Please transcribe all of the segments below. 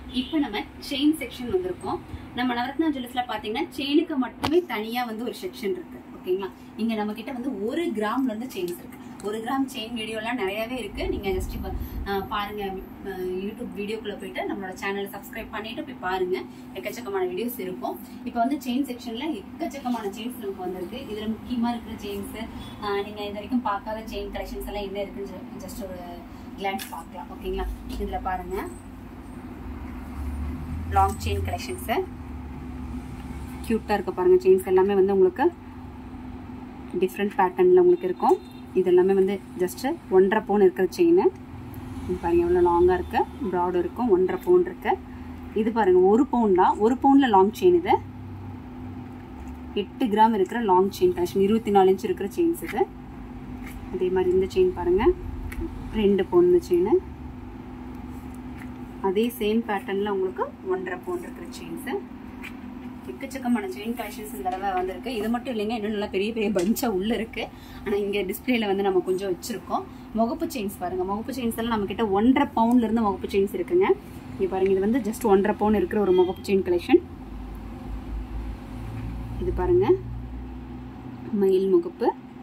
இப்போ நம்ம chain section வந்திருக்கோம் நம்ம நவரத்னா ஜுவல்லர்ஸ்ல பாத்தீங்கன்னா செயினுக்கு மட்டுமே தனியா வந்து ஒரு செக்ஷன் இருக்கு ஓகேங்களா இங்க நம்ம கிட்ட வந்து ஒரு கிராம்ல இருந்து செயின்ஸ் இருக்கு ஒரு கிராம் செயின் வீடியோலாம் நிறையவே இருக்கு நீங்க ஜஸ்ட் இப்போ அஹ், பாருங்க அஹ், யூடியூப் வீடியோக்குள்ள போயிட்டு நம்மளோட சேனலை சப்ஸ்கிரைப் பண்ணிட்டு போய் பாருங்க எக்கச்சக்கமான வீடியோஸ் இருக்கும் இப்போ வந்து செயின் செக்ஷன்ல எக்கச்சக்கமான செயின்ஸ் நமக்கு வந்திருக்கு இதுல முக்கியமா இருக்கிற செயின்ஸ் நீங்க இது வரைக்கும் பார்க்காத செயின் கலெக்ஷன்ஸ் எல்லாம் என்ன இருக்குன்னு ஜஸ்ட் ஒரு கிளான்ஸ் பார்க்கலாம் ஓகேங்களா இதுல பாருங்க லாங் செயின் கலெக்ஷன்ஸு க்யூட்டாக இருக்க பாருங்கள் செயின்ஸ் எல்லாமே வந்து உங்களுக்கு டிஃப்ரெண்ட் பேட்டர்னில் உங்களுக்கு இருக்கும் இது எல்லாமே வந்து ஜஸ்ட்டு ஒன்றரை பவுன் இருக்கிற செயின் பாருங்கள் எவ்வளோ லாங்காக இருக்குது ப்ராடு இருக்கும் ஒன்றரை பவுன் இருக்கு இது பாருங்கள் ஒரு பவுன் தான் ஒரு பவுனில் லாங் செயின் இது எட்டு கிராம் இருக்கிற லாங் செயின் கலெக்ஷன் இருபத்தி நாலு இன்ச் இருக்கிற செயின்ஸ் இது அதே மாதிரி இந்த செயின் பாருங்கள் ரெண்டு பவுன் இந்த செயின் அதே சேம் பேட்டர்னில் உங்களுக்கு ஒன்றரை பவுன் இருக்கிற செயின்ஸு எக்கச்சக்கமான செயின் கலெக்ஷன்ஸ் இந்த தடவை வந்திருக்கு இது மட்டும் இல்லைங்க இன்னும் நல்லா பெரிய பெரிய பஞ்சாக உள்ள இருக்கு ஆனால் இங்கே டிஸ்பிளேல வந்து நம்ம கொஞ்சம் வச்சிருக்கோம் முகப்பு செயின்ஸ் பாருங்க முகப்பு செயின்ஸ் எல்லாம் நம்ம கிட்ட ஒன்றரை பவுண்ட்ல இருந்து முகப்பு செயின்ஸ் இருக்குங்க இங்க பாருங்க இது வந்து ஜஸ்ட் ஒன்றரை பவுன் இருக்கிற ஒரு முகப்பு செயின் கலெக்ஷன் இது பாருங்க மயில் முகப்பு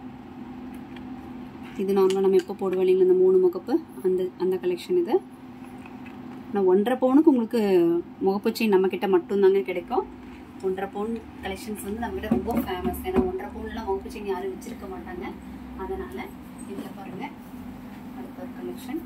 இது நார்மலாக நம்ம எப்போ போடுவோம் இல்லைங்களா இந்த மூணு முகப்பு அந்த அந்த கலெக்ஷன் இது ஆனால் ஒன்றரை பவுனுக்கு உங்களுக்கு முகப்பு செயின் நம்ம கிட்ட மட்டும்தாங்க கிடைக்கும் ஒன்றரை பவுன் கலெக்ஷன்ஸ் வந்து நம்ம கிட்ட ரொம்ப ஃபேமஸ் ஏன்னா ஒன்றரை பவுன்லாம் முகப்பு செயின் யாரும் வச்சிருக்க மாட்டாங்க அதனால இதில் பாருங்க அடுத்த ஒரு கலெக்ஷன்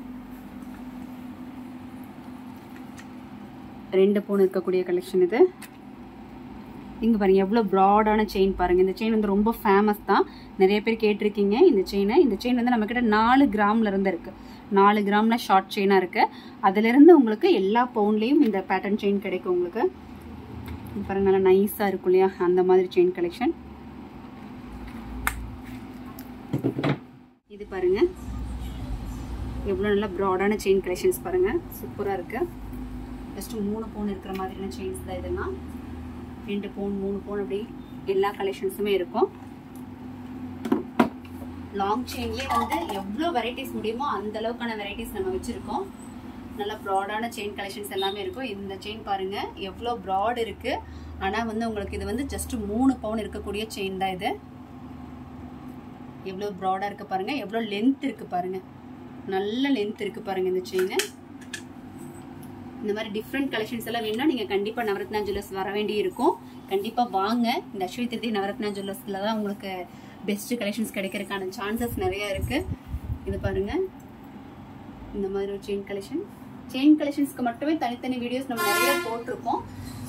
ரெண்டு பவுன் இருக்கக்கூடிய கலெக்ஷன் இது இங்க பாருங்க எவ்வளவு ப்ராடான செயின் பாருங்க இந்த செயின் வந்து ரொம்ப ஃபேமஸ் தான் நிறைய பேர் கேட்டிருக்கீங்க இந்த செயினை இந்த செயின் வந்து நம்ம கிட்ட நாலு கிராம்ல இருந்து இருக்கு நாலு கிராம்ல ஷார்ட் செயினா இருக்கு அதுல இருந்து உங்களுக்கு எல்லா பவுன்லயும் இந்த பேட்டர்ன் செயின் கிடைக்கும் உங்களுக்கு இது பாருங்க நல்லா நைஸா இருக்கும் இல்லையா அந்த மாதிரி செயின் கலெக்ஷன் இது பாருங்க எவ்வளோ நல்லா ப்ராடான செயின் கலெக்ஷன்ஸ் பாருங்க சூப்பரா இருக்கு ஜஸ்ட் மூணு பவுன் இருக்கிற மாதிரியான செயின்ஸ் தான் இதெல்லாம் ரெண்டு பவுன் மூணு பவுன் அப்படி எல்லா கலெக்ஷன்ஸுமே இருக்கும் லாங் செயின்லேயே வந்து எவ்வளோ வெரைட்டிஸ் முடியுமோ அந்த அளவுக்கான வெரைட்டிஸ் நம்ம வச்சிருக்கோம் நல்ல ப்ராடான செயின் கலெக்ஷன்ஸ் எல்லாமே இருக்கும் இந்த செயின் பாருங்க எவ்வளோ ப்ராட் இருக்கு ஆனால் வந்து உங்களுக்கு இது வந்து ஜஸ்ட் மூணு பவுன் இருக்கக்கூடிய செயின் தான் இது எவ்வளோ ப்ராடாக இருக்கு பாருங்க எவ்வளோ லென்த் இருக்கு பாருங்க நல்ல லென்த் இருக்கு பாருங்க இந்த செயின் இந்த மாதிரி டிஃப்ரெண்ட் கலெக்ஷன்ஸ் எல்லாம் வேணும்னா நீங்க கண்டிப்பா நவரத்னா ஜுவல்லர்ஸ் வர வேண்டி இருக்கும் கண்டிப்பா வாங்க இந்த அஸ்வதி திருதி நவரத்னா ஜுவல்லர்ஸ்ல தான் உங்களுக்கு பெஸ்ட் கலெக்ஷன்ஸ் கிடைக்கிறதுக்கான சான்சஸ் நிறைய இருக்கு இது பாருங்க இந்த மாதிரி ஒரு செயின் கலெக்ஷன் செயின் கலெக்ஷன்ஸ்க்கு மட்டுமே தனித்தனி வீடியோஸ் நம்ம நிறைய போட்டிருக்கோம்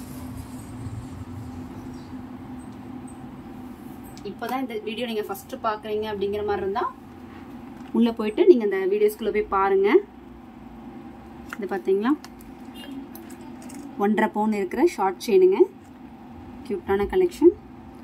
இப்போதான் இந்த வீடியோ நீங்க ஃபர்ஸ்ட் பாக்குறீங்க அப்படிங்கிற மாதிரி இருந்தா உள்ள போயிட்டு நீங்க இந்த வீடியோஸ்குள்ள போய் பாருங்க இது பாத்தீங்களா ஒன்றரை பவுன் இருக்கிற ஷார்ட் செயினுங்க க்யூட்டான கலெக்ஷன்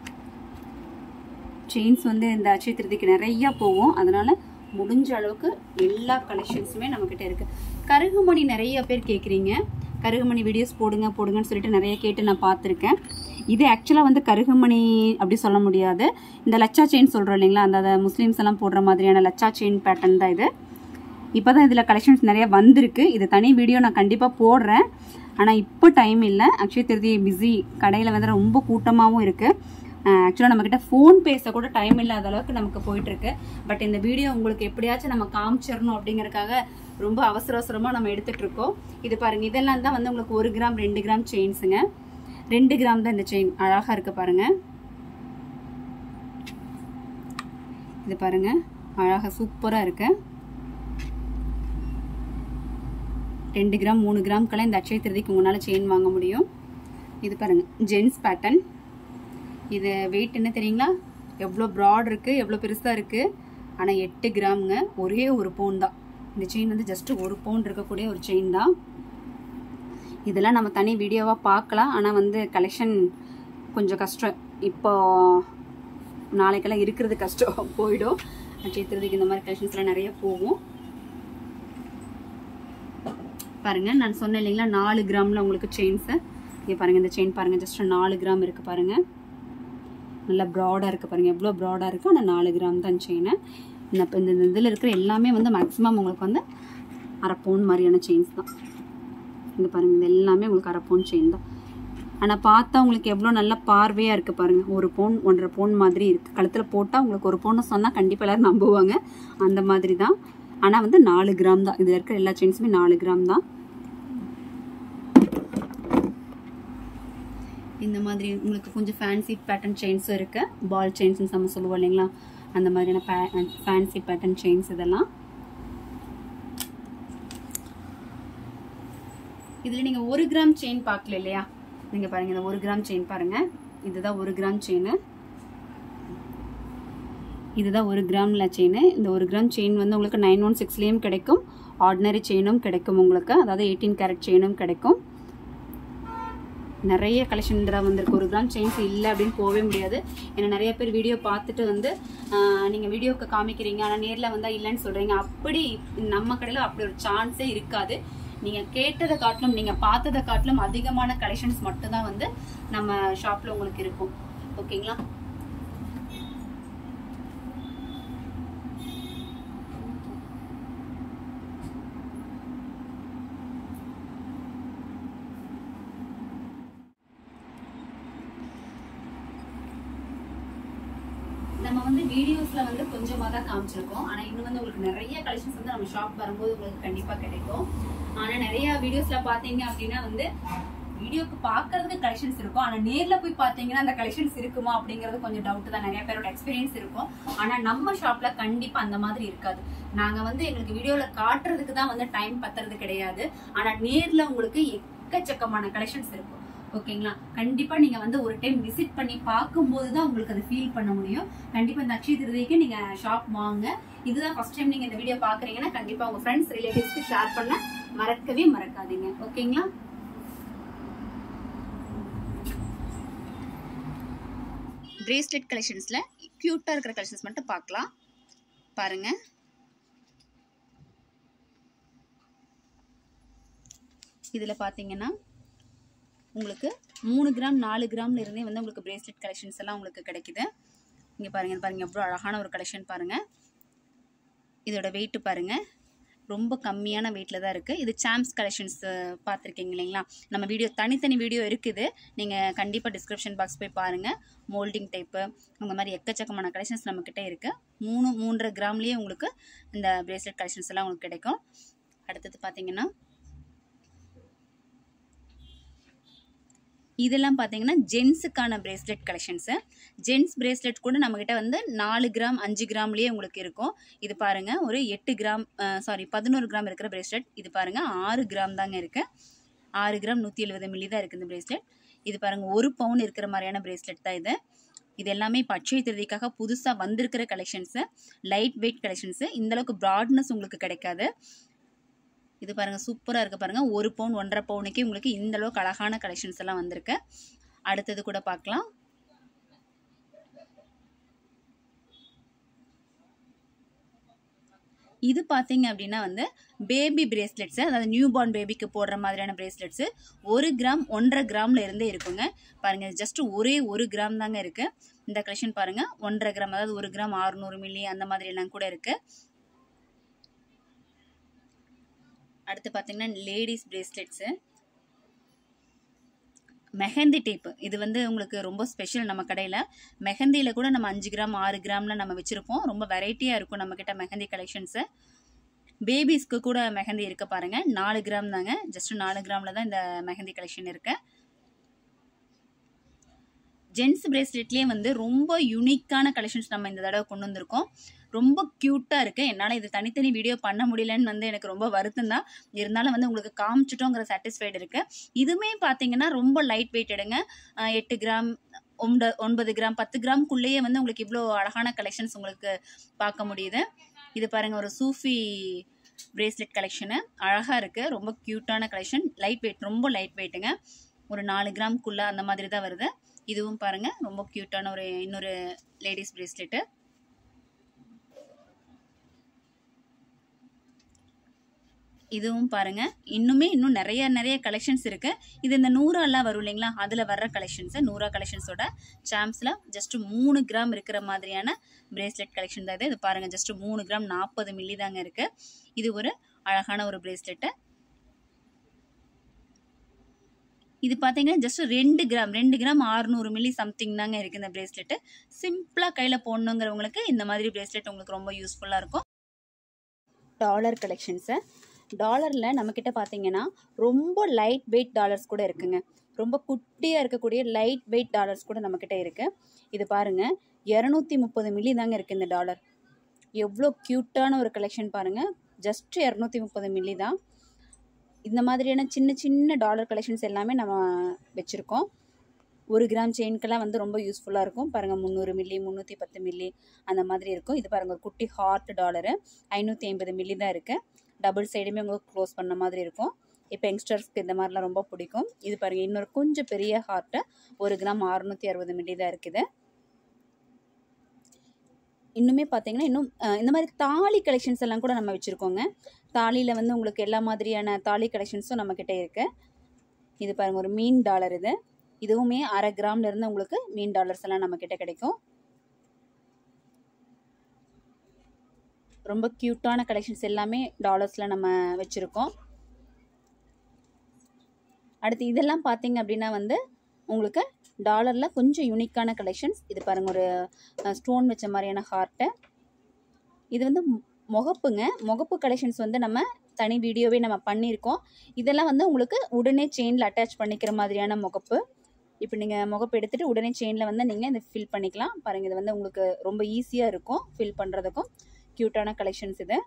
செயின்ஸ் வந்து இந்த அட்சய திருதிக்கு நிறைய போகும் அதனால முடிஞ்ச அளவுக்கு எல்லா கலெக்ஷன்ஸுமே நம்மக்கிட்ட இருக்கு கருகுமணி நிறைய பேர் கேட்குறீங்க கருகுமணி வீடியோஸ் போடுங்க போடுங்கன்னு சொல்லிட்டு நிறைய கேட்டு நான் பார்த்துருக்கேன் இது ஆக்சுவலாக வந்து கருகுமணி அப்படி சொல்ல முடியாது இந்த லச்சா செயின் சொல்கிறோம் இல்லைங்களா அந்த அந்த முஸ்லீம்ஸ் எல்லாம் போடுற மாதிரியான லச்சா செயின் பேட்டர்ன் தான் இது இப்போ தான் இதில் கலெக்ஷன்ஸ் நிறைய வந்திருக்கு இது தனி வீடியோ நான் கண்டிப்பாக போடுறேன் ஆனால் இப்போ டைம் இல்லை ஆக்சுவலி திருதி பிஸி கடையில் வந்து ரொம்ப கூட்டமாகவும் இருக்குது ஆக்சுவலாக நம்மக்கிட்ட ஃபோன் பேச கூட டைம் இல்லாத அளவுக்கு நமக்கு போயிட்டு இருக்கு பட் இந்த வீடியோ உங்களுக்கு எப்படியாச்சும் நம்ம காமிச்சிடணும் அப்படிங்கறதுக்காக ரொம்ப அவசர அவசரமாக நம்ம எடுத்துட்டு இருக்கோம் இது பாருங்க இதெல்லாம் தான் வந்து உங்களுக்கு ஒரு கிராம் ரெண்டு கிராம் செயின்ஸுங்க ரெண்டு கிராம் தான் இந்த செயின் அழகா இருக்கு பாருங்க இது பாருங்க அழகா சூப்பரா இருக்கு ரெண்டு கிராம் மூணு கிராம்க்கெல்லாம் இந்த அட்சய திருதிக்கு உங்களால் செயின் வாங்க முடியும் இது பாருங்க ஜென்ஸ் பேட்டர்ன் இது வெயிட் என்ன தெரியுங்களா எவ்வளோ ப்ராட் இருக்கு எவ்வளோ பெருசாக இருக்கு ஆனால் எட்டு கிராமுங்க ஒரே ஒரு பவுன் தான் இந்த செயின் வந்து ஜஸ்ட் ஒரு பவுன் இருக்கக்கூடிய ஒரு செயின் தான் இதெல்லாம் நம்ம தனி வீடியோவாக பார்க்கலாம் ஆனால் வந்து கலெக்ஷன் கொஞ்சம் கஷ்டம் இப்போ நாளைக்கெல்லாம் இருக்கிறது கஷ்டம் போயிடும் அட்சய திருதிக்கு இந்த மாதிரி கலெக்ஷன்ஸ்லாம் நிறைய போகும் பாருங்க நான் சொன்னேன் இல்லைங்களா நாலு கிராம்ல உங்களுக்கு செயின்ஸு இங்கே பாருங்க இந்த செயின் பாருங்க ஜஸ்ட் நாலு கிராம் இருக்கு பாருங்க நல்லா ப்ராடாக இருக்குது பாருங்கள் எவ்வளோ ப்ராடாக இருக்குது ஆனால் நாலு கிராம் தான் செயின் இந்த இந்த இதில் இருக்கிற எல்லாமே வந்து மேக்ஸிமம் உங்களுக்கு வந்து அரை பவுன் மாதிரியான செயின்ஸ் தான் இங்கே பாருங்கள் இது எல்லாமே உங்களுக்கு அரை பவுன் செயின் தான் ஆனால் பார்த்தா உங்களுக்கு எவ்வளோ நல்ல பார்வையாக இருக்குது பாருங்கள் ஒரு பவுன் ஒன்றரை பவுன் மாதிரி இருக்குது கழுத்தில் போட்டால் உங்களுக்கு ஒரு பவுன் சொன்னால் கண்டிப்பாக எல்லாரும் நம்புவாங்க அந்த மாதிரி தான் ஆனால் வந்து நாலு கிராம் தான் இதில் இருக்கிற எல்லா செயின்ஸுமே நாலு கிராம் தான் இந்த மாதிரி உங்களுக்கு கொஞ்சம் ஃபேன்சி பேட்டர்ன் செயின்ஸும் இருக்கு பால் செயின்ஸ் நம்ம சொல்லுவோம் இல்லைங்களா அந்த மாதிரியான ஃபேன்சி பேட்டர்ன் செயின்ஸ் இதெல்லாம் இதில் நீங்கள் ஒரு கிராம் செயின் பார்க்கல இல்லையா நீங்கள் பாருங்க இந்த ஒரு கிராம் செயின் பாருங்க இதுதான் ஒரு கிராம் செயின் இதுதான் ஒரு கிராம்ல செயின் இந்த ஒரு கிராம் செயின் வந்து உங்களுக்கு நைன் ஒன் சிக்ஸ்லேயும் கிடைக்கும் ஆர்டினரி செயினும் கிடைக்கும் உங்களுக்கு அதாவது எயிட்டீன் கேரட் செயினும் கிடைக்கும் நிறைய கலெக்ஷன் இதில் வந்திருக்கு ஒரு கிராம் செயின்ஸ் இல்லை அப்படின்னு போகவே முடியாது ஏன்னா நிறைய பேர் வீடியோ பார்த்துட்டு வந்து நீங்கள் வீடியோக்கு காமிக்கிறீங்க ஆனால் நேரில் வந்தால் இல்லைன்னு சொல்கிறீங்க அப்படி நம்ம கடையில் அப்படி ஒரு சான்ஸே இருக்காது நீங்கள் கேட்டதை காட்டிலும் நீங்கள் பார்த்ததை காட்டிலும் அதிகமான கலெக்ஷன்ஸ் மட்டும்தான் வந்து நம்ம ஷாப்பில் உங்களுக்கு இருக்கும் ஓகேங்களா நம்ம வந்து வீடியோஸ்ல வந்து கொஞ்சமா தான் காமிச்சிருக்கோம் ஆனா இன்னும் வந்து உங்களுக்கு நிறைய கலெக்ஷன்ஸ் வந்து நம்ம ஷாப் வரும்போது உங்களுக்கு கண்டிப்பா கிடைக்கும் ஆனா நிறைய வீடியோஸ்ல பாத்தீங்க அப்படின்னா வந்து வீடியோக்கு பாக்குறதுக்கு கலெக்ஷன்ஸ் இருக்கும் ஆனா நேர்ல போய் பாத்தீங்கன்னா அந்த கலெக்ஷன்ஸ் இருக்குமா அப்படிங்கறது கொஞ்சம் டவுட் தான் நிறைய பேரோட எக்ஸ்பீரியன்ஸ் இருக்கும் ஆனா நம்ம ஷாப்ல கண்டிப்பா அந்த மாதிரி இருக்காது நாங்க வந்து எங்களுக்கு வீடியோல காட்டுறதுக்கு தான் வந்து டைம் பத்துறது கிடையாது ஆனா நேர்ல உங்களுக்கு எக்கச்சக்கமான கலெக்ஷன்ஸ் இருக்கும் ஓகேங்களா கண்டிப்பா நீங்க வந்து ஒரு டைம் விசிட் பண்ணி பார்க்கும்போது தான் உங்களுக்கு அதை ஃபீல் பண்ண முடியும் கண்டிப்பா இந்த அக்ஷய திருதிக்கு நீங்க ஷாப் வாங்க இதுதான் ஃபர்ஸ்ட் டைம் நீங்க இந்த வீடியோ பாக்குறீங்கன்னா கண்டிப்பா உங்க ஃப்ரெண்ட்ஸ் ரிலேட்டிவ்ஸ்க்கு ஷேர் பண்ண மறக்கவே மறக்காதீங்க ஓகேங்களா பிரேஸ்லெட் கலெக்ஷன்ஸ்ல கியூட்டா இருக்கிற கலெக்ஷன்ஸ் மட்டும் பார்க்கலாம் பாருங்க இதுல பாத்தீங்கன்னா உங்களுக்கு மூணு கிராம் நாலு கிராம்ல இருந்தே வந்து உங்களுக்கு பிரேஸ்லெட் கலெக்ஷன்ஸ் எல்லாம் உங்களுக்கு கிடைக்குது இங்கே பாருங்க இது பாருங்க எவ்வளோ அழகான ஒரு கலெக்ஷன் பாருங்க இதோட வெயிட் பாருங்க ரொம்ப கம்மியான வெயிட்டில் தான் இருக்குது இது சாம்ஸ் கலெக்ஷன்ஸ் பார்த்துருக்கீங்க இல்லைங்களா நம்ம வீடியோ தனித்தனி வீடியோ இருக்குது நீங்கள் கண்டிப்பாக டிஸ்கிரிப்ஷன் பாக்ஸ் போய் பாருங்கள் மோல்டிங் டைப்பு அந்த மாதிரி எக்கச்சக்கமான கலெக்ஷன்ஸ் நம்மக்கிட்ட இருக்குது மூணு மூன்றரை கிராம்லேயே உங்களுக்கு இந்த பிரேஸ்லெட் கலெக்ஷன்ஸ் எல்லாம் உங்களுக்கு கிடைக்கும் அடுத்தது பார்த்தீங்கன்னா இதெல்லாம் பார்த்தீங்கன்னா ஜென்ஸுக்கான பிரேஸ்லெட் கலெக்ஷன்ஸு ஜென்ஸ் பிரேஸ்லெட் கூட நம்மக்கிட்ட வந்து நாலு கிராம் அஞ்சு கிராம்லேயே உங்களுக்கு இருக்கும் இது பாருங்க ஒரு எட்டு கிராம் சாரி பதினோரு கிராம் இருக்கிற பிரேஸ்லெட் இது பாருங்க ஆறு கிராம் தாங்க இருக்கு ஆறு கிராம் நூற்றி எழுபது மில்லி தான் இருக்குது இந்த பிரேஸ்லெட் இது பாருங்க ஒரு பவுன் இருக்கிற மாதிரியான பிரேஸ்லெட் தான் இது இது எல்லாமே இப்போ அட்சய திருதிக்காக புதுசாக வந்திருக்கிற கலெக்ஷன்ஸு லைட் வெயிட் கலெக்ஷன்ஸு இந்தளவுக்கு ப்ராட்னஸ் உங்களுக்கு கிடைக்காது இது பாருங்க சூப்பராக இருக்கு பாருங்க ஒரு பவுன் ஒன்றரை பவுனுக்கே உங்களுக்கு இந்த அளவுக்கு அழகான கலெக்ஷன்ஸ் எல்லாம் வந்திருக்கு அடுத்தது கூட பார்க்கலாம் இது பார்த்தீங்க அப்படின்னா வந்து பேபி பிரேஸ்லெட்ஸு அதாவது நியூ பார்ன் பேபிக்கு போடுற மாதிரியான பிரேஸ்லெட்ஸு ஒரு கிராம் ஒன்றரை கிராம்ல இருந்தே இருக்குங்க பாருங்க ஜஸ்ட் ஒரே ஒரு கிராம் தாங்க இருக்கு இந்த கலெக்ஷன் பாருங்க ஒன்றரை கிராம் அதாவது ஒரு கிராம் அறுநூறு மில்லி அந்த மாதிரி எல்லாம் கூட இருக்கு அடுத்து பார்த்தீங்கன்னா லேடிஸ் பிரேஸ்லெட்ஸு மெஹந்தி டேப்பு இது வந்து உங்களுக்கு ரொம்ப ஸ்பெஷல் நம்ம கடையில் மெஹந்தியில் கூட நம்ம அஞ்சு கிராம் ஆறு கிராம்ல நம்ம வச்சுருப்போம் ரொம்ப வெரைட்டியாக இருக்கும் நம்மக்கிட்ட மெஹந்தி கலெக்ஷன்ஸு பேபிஸ்க்கு கூட மெஹந்தி இருக்க பாருங்க நாலு கிராம் தாங்க ஜஸ்ட் நாலு கிராமில் தான் இந்த மெஹந்தி கலெக்ஷன் இருக்கு ஜென்ஸ் பிரேஸ்லெட்லேயே வந்து ரொம்ப யூனிக்கான கலெக்ஷன்ஸ் நம்ம இந்த தடவை கொண்டு வந்திருக்கோம் ரொம்ப க்யூட்டாக இருக்குது என்னால் இது தனித்தனி வீடியோ பண்ண முடியலன்னு வந்து எனக்கு ரொம்ப வருத்தம் தான் இருந்தாலும் வந்து உங்களுக்கு காமிச்சிட்டோங்கிற சாட்டிஸ்ஃபைடு இருக்குது இதுவுமே பார்த்தீங்கன்னா ரொம்ப லைட் வெயிட் எடுங்க எட்டு கிராம் ஒன்பது ஒன்பது கிராம் பத்து கிராம்குள்ளேயே வந்து உங்களுக்கு இவ்வளோ அழகான கலெக்ஷன்ஸ் உங்களுக்கு பார்க்க முடியுது இது பாருங்கள் ஒரு சூஃபி பிரேஸ்லெட் கலெக்ஷனு அழகாக இருக்குது ரொம்ப க்யூட்டான கலெக்ஷன் லைட் வெயிட் ரொம்ப லைட் வெயிட்டுங்க ஒரு நாலு கிராம்குள்ளே அந்த மாதிரி தான் வருது இதுவும் பாருங்கள் ரொம்ப க்யூட்டான ஒரு இன்னொரு லேடிஸ் பிரேஸ்லெட்டு இதுவும் பாருங்க இன்னுமே இன்னும் நிறைய நிறைய கலெக்ஷன்ஸ் இருக்கு இது இந்த நூறாலாம் வரும் இல்லைங்களா அதுல வர்ற கலெக்ஷன்ஸ் நூறா கலெக்ஷன்ஸோட சாம்ஸ்ல ஜஸ்ட் மூணு கிராம் இருக்கிற மாதிரியான பிரேஸ்லெட் கலெக்ஷன் தான் இது இது பாருங்க ஜஸ்ட் மூணு கிராம் நாற்பது மில்லி தாங்க இருக்கு இது ஒரு அழகான ஒரு பிரேஸ்லெட்டு இது பார்த்தீங்கன்னா ஜஸ்ட் ரெண்டு கிராம் ரெண்டு கிராம் ஆறுநூறு மில்லி சம்திங் தாங்க இருக்குது இந்த பிரேஸ்லெட்டு சிம்பிளாக கையில் போடணுங்கிறவங்களுக்கு இந்த மாதிரி பிரேஸ்லெட் உங்களுக்கு ரொம்ப யூஸ்ஃபுல்லாக இருக்கும் டாலர் கலெக்ஷன்ஸை டாலரில் நம்மக்கிட்ட பார்த்தீங்கன்னா ரொம்ப லைட் வெயிட் டாலர்ஸ் கூட இருக்குங்க ரொம்ப குட்டியாக இருக்கக்கூடிய லைட் வெயிட் டாலர்ஸ் கூட நம்மக்கிட்ட இருக்குது இது பாருங்கள் இரநூத்தி முப்பது மில்லி தாங்க இருக்குது இந்த டாலர் எவ்வளோ க்யூட்டான ஒரு கலெக்ஷன் பாருங்கள் ஜஸ்ட் இரநூத்தி முப்பது மில்லி தான் இந்த மாதிரியான சின்ன சின்ன டாலர் கலெக்ஷன்ஸ் எல்லாமே நம்ம வச்சுருக்கோம் ஒரு கிராம் செயின்க்கெல்லாம் வந்து ரொம்ப யூஸ்ஃபுல்லாக இருக்கும் பாருங்கள் முந்நூறு மில்லி முந்நூற்றி பத்து மில்லி அந்த மாதிரி இருக்கும் இது பாருங்கள் ஒரு குட்டி ஹார்ட் டாலரு ஐநூற்றி ஐம்பது மில்லி தான் இருக்குது டபுள் சைடுமே உங்களுக்கு க்ளோஸ் பண்ண மாதிரி இருக்கும் இப்போ யங்ஸ்டர்ஸ்க்கு இந்த மாதிரிலாம் ரொம்ப பிடிக்கும் இது பாருங்கள் இன்னொரு கொஞ்சம் பெரிய ஹார்ட்டு ஒரு கிராம் அறுநூற்றி அறுபது மில்லி தான் இருக்குது இன்னுமே பார்த்தீங்கன்னா இன்னும் அஹ், இந்த மாதிரி தாலி கலெக்ஷன்ஸ் எல்லாம் கூட நம்ம வச்சுருக்கோங்க தாலியில் வந்து உங்களுக்கு எல்லா மாதிரியான தாலி கலெக்ஷன்ஸும் நம்மக்கிட்ட இருக்குது இது பாருங்கள் ஒரு மீன் டாலர் இது இதுவுமே அரை கிராம்ல இருந்து உங்களுக்கு மீன் டாலர்ஸ் எல்லாம் நம்மக்கிட்ட கிடைக்கும் ரொம்ப க்யூட்டான கலெக்ஷன்ஸ் எல்லாமே டாலர்ஸில் நம்ம வச்சுருக்கோம் அடுத்து இதெல்லாம் பார்த்தீங்க அப்படின்னா வந்து உங்களுக்கு டாலரில் கொஞ்சம் யூனிக்கான கலெக்ஷன்ஸ் இது பாருங்கள் ஒரு ஸ்டோன் வச்ச மாதிரியான ஹார்ட்டு இது வந்து மு- முகப்புங்க முகப்பு கலெக்ஷன்ஸ் வந்து நம்ம தனி வீடியோவே நம்ம பண்ணியிருக்கோம் இதெல்லாம் வந்து உங்களுக்கு உடனே செயினில் அட்டாச் பண்ணிக்கிற மாதிரியான முகப்பு இப்போ நீங்கள் முகப்பு எடுத்துகிட்டு உடனே செயினில் வந்து நீங்கள் இதை ஃபில் பண்ணிக்கலாம் பாருங்கள் இது வந்து உங்களுக்கு ரொம்ப ஈஸியாக இருக்கும் ஃபில் பண்ணுறதுக்கும் க்யூட்டான கலெக்ஷன்ஸ் இது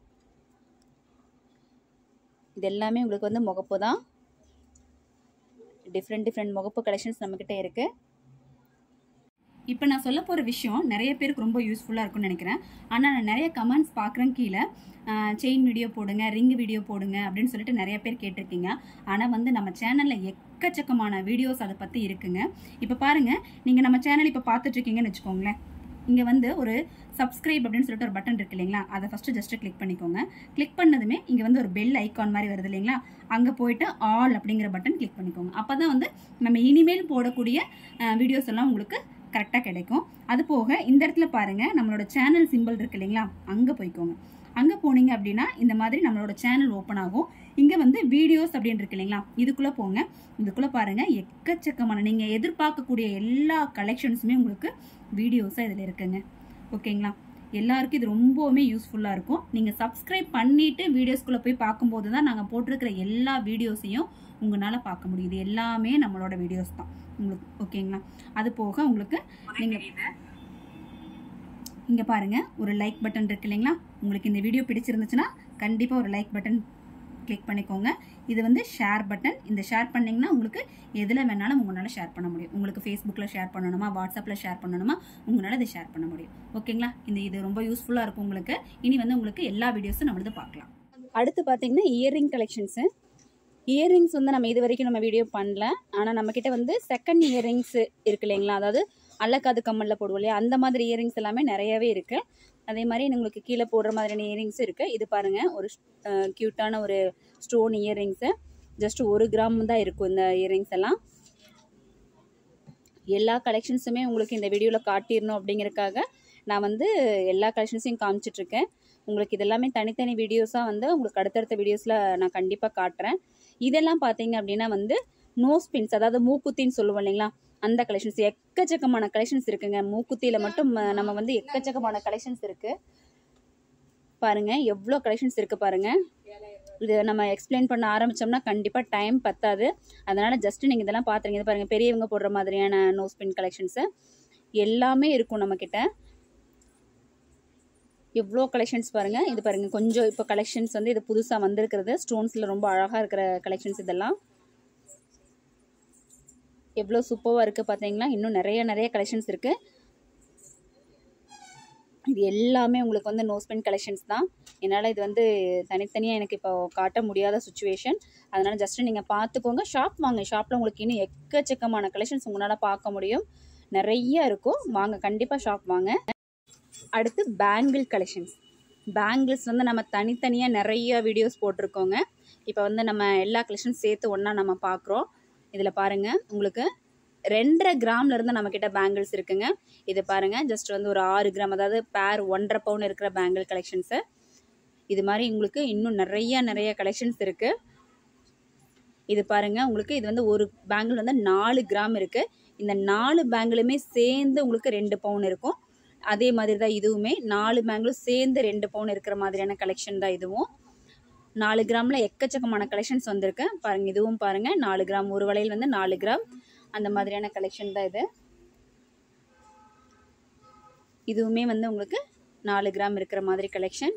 இது எல்லாமே உங்களுக்கு வந்து முகப்பு தான் டிஃப்ரெண்ட் டிஃப்ரெண்ட் முகப்பு கலெக்ஷன்ஸ் நம்மக்கிட்ட இருக்குது இப்போ நான் சொல்ல போகிற விஷயம் நிறைய பேருக்கு ரொம்ப யூஸ்ஃபுல்லாக இருக்கும்னு நினைக்கிறேன் ஆனால் நான் நிறைய கமெண்ட்ஸ் பார்க்குறேன் கீழே செயின் வீடியோ போடுங்க ரிங் வீடியோ போடுங்க அப்படின்னு சொல்லிட்டு நிறைய பேர் கேட்டிருக்கீங்க ஆனால் வந்து நம்ம சேனலில் எக்கச்சக்கமான வீடியோஸ் அதை பற்றி இருக்குங்க இப்போ பாருங்கள் நீங்கள் நம்ம சேனல் இப்போ பார்த்துட்ருக்கீங்கன்னு வச்சுக்கோங்களேன் இங்கே வந்து ஒரு சப்ஸ்கிரைப் அப்படின்னு சொல்லிட்டு ஒரு பட்டன் இருக்கு இல்லைங்களா அதை ஃபஸ்ட்டு ஜஸ்ட்டு கிளிக் பண்ணிக்கோங்க கிளிக் பண்ணதுமே இங்கே வந்து ஒரு பெல் ஐக்கான் மாதிரி வருது இல்லைங்களா அங்கே போயிட்டு ஆல் அப்படிங்கிற பட்டன் கிளிக் பண்ணிக்கோங்க அப்போ தான் வந்து நம்ம இனிமேல் போடக்கூடிய வீடியோஸ் எல்லாம் உங்களுக்கு கரெக்டாக கிடைக்கும் அது போக இந்த இடத்துல பாருங்க நம்மளோட சேனல் சிம்பிள் இருக்கு இல்லைங்களா அங்கே போய்க்கோங்க அங்கே போனீங்க அப்படின்னா இந்த மாதிரி நம்மளோட சேனல் ஓப்பன் ஆகும் இங்கே வந்து வீடியோஸ் அப்படின்னு இருக்கு இல்லைங்களா இதுக்குள்ளே போங்க இதுக்குள்ளே பாருங்க எக்கச்சக்கமான நீங்கள் எதிர்பார்க்கக்கூடிய எல்லா கலெக்ஷன்ஸுமே உங்களுக்கு வீடியோஸாக இதில் இருக்குங்க ஓகேங்களா எல்லாருக்கும் இது ரொம்பவுமே யூஸ்ஃபுல்லாக இருக்கும் நீங்கள் சப்ஸ்கிரைப் பண்ணிட்டு வீடியோஸ்குள்ளே போய் பார்க்கும்போது தான் நாங்கள் போட்டிருக்கிற எல்லா வீடியோஸையும் உங்களால் பார்க்க முடியுது எல்லாமே நம்மளோட வீடியோஸ் தான் உங்களுக்கு ஓகேங்களா அது போக உங்களுக்கு நீங்கள் இங்கே பாருங்க ஒரு லைக் பட்டன் இருக்கு இல்லைங்களா உங்களுக்கு இந்த வீடியோ பிடிச்சிருந்துச்சுன்னா கண்டிப்பாக ஒரு லைக் பட்டன் கிளிக் பண்ணிக்கோங்க இது வந்து ஷேர் பட்டன் இந்த ஷேர் பண்ணிங்கன்னா உங்களுக்கு எதில் வேணாலும் உங்களால் ஷேர் பண்ண முடியும் உங்களுக்கு ஃபேஸ்புக்கில் ஷேர் பண்ணணுமா வாட்ஸ்அப்பில் ஷேர் பண்ணணுமா உங்களால் இதை ஷேர் பண்ண முடியும் ஓகேங்களா இந்த இது ரொம்ப யூஸ்ஃபுல்லாக இருக்கும் உங்களுக்கு இனி வந்து உங்களுக்கு எல்லா வீடியோஸும் நம்மளது பார்க்கலாம் அடுத்து பார்த்தீங்கன்னா இயரிங் கலெக்ஷன்ஸு இயரிங்ஸ் வந்து நம்ம இது வரைக்கும் நம்ம வீடியோ பண்ணல ஆனால் நம்மக்கிட்ட வந்து செகண்ட் இயரிங்ஸ் இருக்கு இல்லைங்களா அதாவது அல்லக்காது கம்மலில் போடுவோம் இல்லையா அந்த மாதிரி இயரிங்ஸ் எல்லாமே நிறையவே இருக்குது அதே மாதிரி உங்களுக்கு கீழே போடுற மாதிரியான இயரிங்ஸ் இருக்குது இது பாருங்கள் ஒரு க்யூட்டான ஒரு ஸ்டோன் இயரிங்ஸு ஜஸ்ட் ஒரு கிராம் தான் இருக்கும் இந்த இயரிங்ஸ் எல்லாம் எல்லா கலெக்ஷன்ஸுமே உங்களுக்கு இந்த வீடியோவில் காட்டிடணும் அப்படிங்கறக்காக நான் வந்து எல்லா கலெக்ஷன்ஸையும் காமிச்சிட்ருக்கேன் உங்களுக்கு இதெல்லாமே தனித்தனி வீடியோஸாக வந்து உங்களுக்கு அடுத்தடுத்த வீடியோஸில் நான் கண்டிப்பாக காட்டுறேன் இதெல்லாம் பார்த்தீங்க அப்படின்னா வந்து நோஸ் பின்ஸ் அதாவது மூக்குத்தின்னு சொல்லுவோம் இல்லைங்களா அந்த கலெக்ஷன்ஸ் எக்கச்சக்கமான கலெக்ஷன்ஸ் இருக்குங்க மூக்குத்தியில் மட்டும் அஹ், நம்ம வந்து எக்கச்சக்கமான கலெக்ஷன்ஸ் இருக்குது பாருங்க எவ்வளோ கலெக்ஷன்ஸ் இருக்குது பாருங்க இது நம்ம எக்ஸ்பிளைன் பண்ண ஆரம்பிச்சோம்னா கண்டிப்பாக டைம் பத்தாது அதனால ஜஸ்ட் நீங்கள் இதெல்லாம் பார்த்துருங்க இது பாருங்க பெரியவங்க போடுற மாதிரியான நோஸ் பின் கலெக்ஷன்ஸு எல்லாமே இருக்கும் நம்மக்கிட்ட எவ்வளோ கலெக்ஷன்ஸ் பாருங்க இது பாருங்க கொஞ்சம் இப்போ கலெக்ஷன்ஸ் வந்து இது புதுசாக வந்திருக்கிறது ஸ்டோன்ஸில் ரொம்ப அழகாக இருக்கிற கலெக்ஷன்ஸ் இதெல்லாம் எவ்வளோ சூப்பராக இருக்குது பார்த்தீங்களா இன்னும் நிறைய நிறைய கலெக்ஷன்ஸ் இருக்குது இது எல்லாமே உங்களுக்கு வந்து நோஸ் பென் கலெக்ஷன்ஸ் தான் என்னால் இது வந்து தனித்தனியாக எனக்கு இப்போ காட்ட முடியாத சுச்சுவேஷன் அதனால் ஜஸ்ட்டு நீங்கள் பார்த்துக்கோங்க ஷாப் வாங்க ஷாப்பில் உங்களுக்கு இன்னும் எக்கச்சக்கமான கலெக்ஷன்ஸ் உங்களால் பார்க்க முடியும் நிறைய இருக்கும் வாங்க கண்டிப்பாக ஷாப் வாங்க அடுத்து பேங்கிள் கலெக்ஷன்ஸ் பேங்கிள்ஸ் வந்து நம்ம தனித்தனியாக நிறைய வீடியோஸ் போட்டிருக்கோங்க இப்போ வந்து நம்ம எல்லா கலெக்ஷன்ஸ் சேர்த்து ஒன்றா நம்ம பார்க்குறோம் இதில் பாருங்கள் உங்களுக்கு ரெண்டரை கிராம்ல இருந்து நம்மக்கிட்ட பேங்கிள்ஸ் இருக்குங்க இது பாருங்கள் ஜஸ்ட் வந்து ஒரு ஆறு கிராம் அதாவது பேர் ஒன்றரை பவுன் இருக்கிற பேங்கிள் கலெக்ஷன்ஸு இது மாதிரி உங்களுக்கு இன்னும் நிறைய நிறைய கலெக்ஷன்ஸ் இருக்குது இது பாருங்க உங்களுக்கு இது வந்து ஒரு பேங்கிள் வந்து நாலு கிராம் இருக்கு இந்த நாலு பேங்கிளுமே சேர்ந்து உங்களுக்கு ரெண்டு பவுன் இருக்கும் அதே மாதிரி தான் இதுவுமே நாலு பேங்கிளும் சேர்ந்து ரெண்டு பவுன் இருக்கிற மாதிரியான கலெக்ஷன் தான் இதுவும் நாலு கிராம்ல எக்கச்சக்கமான கலெக்ஷன்ஸ் வந்திருக்கு பாருங்க இதுவும் பாருங்க நாலு கிராம் ஒரு வளையல் வந்து நாலு கிராம் அந்த மாதிரியான கலெக்ஷன் தான் இது இதுவுமே வந்து உங்களுக்கு நாலு கிராம் இருக்கிற மாதிரி கலெக்ஷன்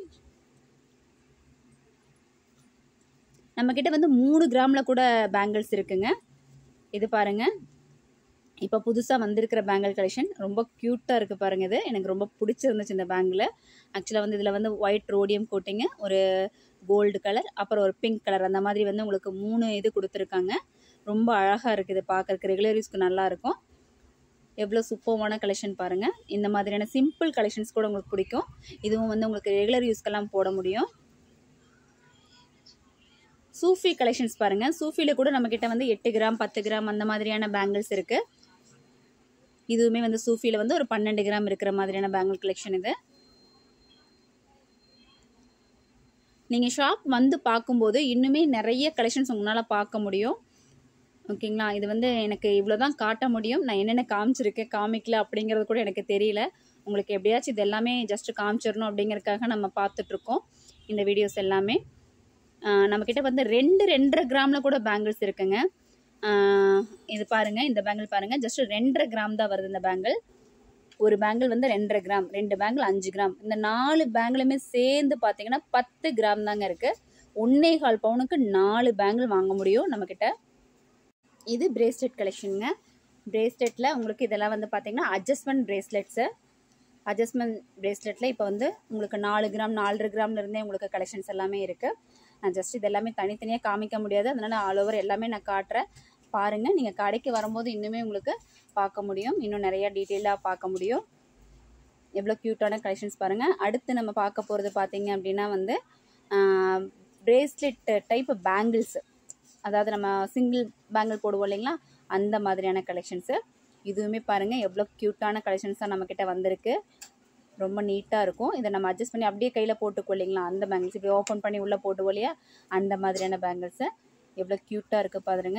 நம்ம கிட்ட வந்து மூணு கிராம்ல கூட பேங்கிள்ஸ் இருக்குங்க இது பாருங்க இப்போ புதுசாக வந்திருக்கிற பேங்கிள் கலெக்ஷன் ரொம்ப க்யூட்டாக இருக்குது பாருங்க இது எனக்கு ரொம்ப பிடிச்சிருந்துச்சு இந்த பேங்கில் ஆக்சுவலாக வந்து இதில் வந்து ஒயிட் ரோடியம் கோட்டிங்கு ஒரு கோல்டு கலர் அப்புறம் ஒரு பிங்க் கலர் அந்த மாதிரி வந்து உங்களுக்கு மூணு இது கொடுத்துருக்காங்க ரொம்ப அழகாக இருக்குது பார்க்கறதுக்கு ரெகுலர் யூஸ்க்கு நல்லா இருக்கும் எவ்வளோ சூப்பர்வான கலெக்ஷன் பாருங்கள் இந்த மாதிரியான சிம்பிள் கலெக்ஷன்ஸ் கூட உங்களுக்கு பிடிக்கும் இதுவும் வந்து உங்களுக்கு ரெகுலர் யூஸ்க்கெல்லாம் போட முடியும் சூஃபி கலெக்ஷன்ஸ் பாருங்க சூஃபில கூட நம்ம கிட்ட வந்து எட்டு கிராம் பத்து கிராம் அந்த மாதிரியான பேங்கிள்ஸ் இருக்கு இதுவுமே வந்து சூஃபில வந்து ஒரு பன்னெண்டு கிராம் இருக்கிற மாதிரியான பேங்கிள் கலெக்ஷன் இது நீங்க ஷாப் வந்து பார்க்கும்போது இன்னுமே நிறைய கலெக்ஷன்ஸ் உங்களால பார்க்க முடியும் ஓகேங்களா இது வந்து எனக்கு இவ்வளோதான் காட்ட முடியும் நான் என்னென்ன காமிச்சிருக்கேன் காமிக்கல அப்படிங்கிறது கூட எனக்கு தெரியல உங்களுக்கு எப்படியாச்சும் இது எல்லாமே ஜஸ்ட் காமிச்சிடணும் அப்படிங்கறதுக்காக நம்ம பார்த்துட்ருக்கோம் இந்த வீடியோஸ் எல்லாமே ஆஹ் நம்மக்கிட்ட வந்து ரெண்டு ரெண்டரை கிராமில் கூட பேங்கிள்ஸ் இருக்குங்க ஆஹ் இது பாருங்க இந்த பேங்கிள் பாருங்க ஜஸ்ட் ரெண்டரை கிராம் தான் வருது இந்த பேங்கிள் ஒரு பேங்கிள் வந்து ரெண்டரை கிராம் ரெண்டு பேங்கிள் அஞ்சு கிராம் இந்த நாலு பேங்கிளுமே சேர்ந்து பார்த்தீங்கன்னா பத்து கிராம் தாங்க இருக்கு ஒன்னே கால் பவுனுக்கு நாலு பேங்கிள் வாங்க முடியும் நம்மக்கிட்ட இது பிரேஸ்லெட் கலெக்ஷனுங்க பிரேஸ்லெட்டில் உங்களுக்கு இதெல்லாம் வந்து பார்த்தீங்கன்னா அட்ஜஸ்ட்மெண்ட் பிரேஸ்லெட்ஸு அட்ஜஸ்ட்மெண்ட் பிரேஸ்லெட்டில் இப்போ வந்து உங்களுக்கு நாலு கிராம் நாலரை கிராம்ல இருந்தே உங்களுக்கு கலெக்ஷன்ஸ் எல்லாமே இருக்குது நான் ஜஸ்ட் இது எல்லாமே தனித்தனியாக காமிக்க முடியாது அதனால ஆல் ஓவர் எல்லாமே நான் காட்டுறேன் பாருங்கள் நீங்கள் கடைக்கு வரும்போது இன்னுமே உங்களுக்கு பார்க்க முடியும் இன்னும் நிறையா டீட்டெயிலாக பார்க்க முடியும் எவ்வளோ க்யூட்டான கலெக்ஷன்ஸ் பாருங்கள் அடுத்து நம்ம பார்க்க போகிறது பார்த்தீங்க அப்படின்னா வந்து பிரேஸ்லெட் டைப் பேங்கிள்ஸ் அதாவது நம்ம சிங்கிள் பேங்கிள் போடுவோம் இல்லைங்களா அந்த மாதிரியான கலெக்ஷன்ஸு இதுவுமே பாருங்கள் எவ்வளோ க்யூட்டான கலெக்ஷன்ஸாக நம்மக்கிட்ட வந்திருக்கு ரொம்ப நீட்டாக இருக்கும் இதை நம்ம அட்ஜஸ்ட் பண்ணி அப்படியே கையில் போட்டுக்கோ இல்லைங்களா அந்த பேங்கிள்ஸ் இப்படி ஓப்பன் பண்ணி உள்ளே போட்டுவோம் இல்லையா அந்த மாதிரியான பேங்கிள்ஸு எவ்வளோ க்யூட்டாக இருக்குது பாருங்க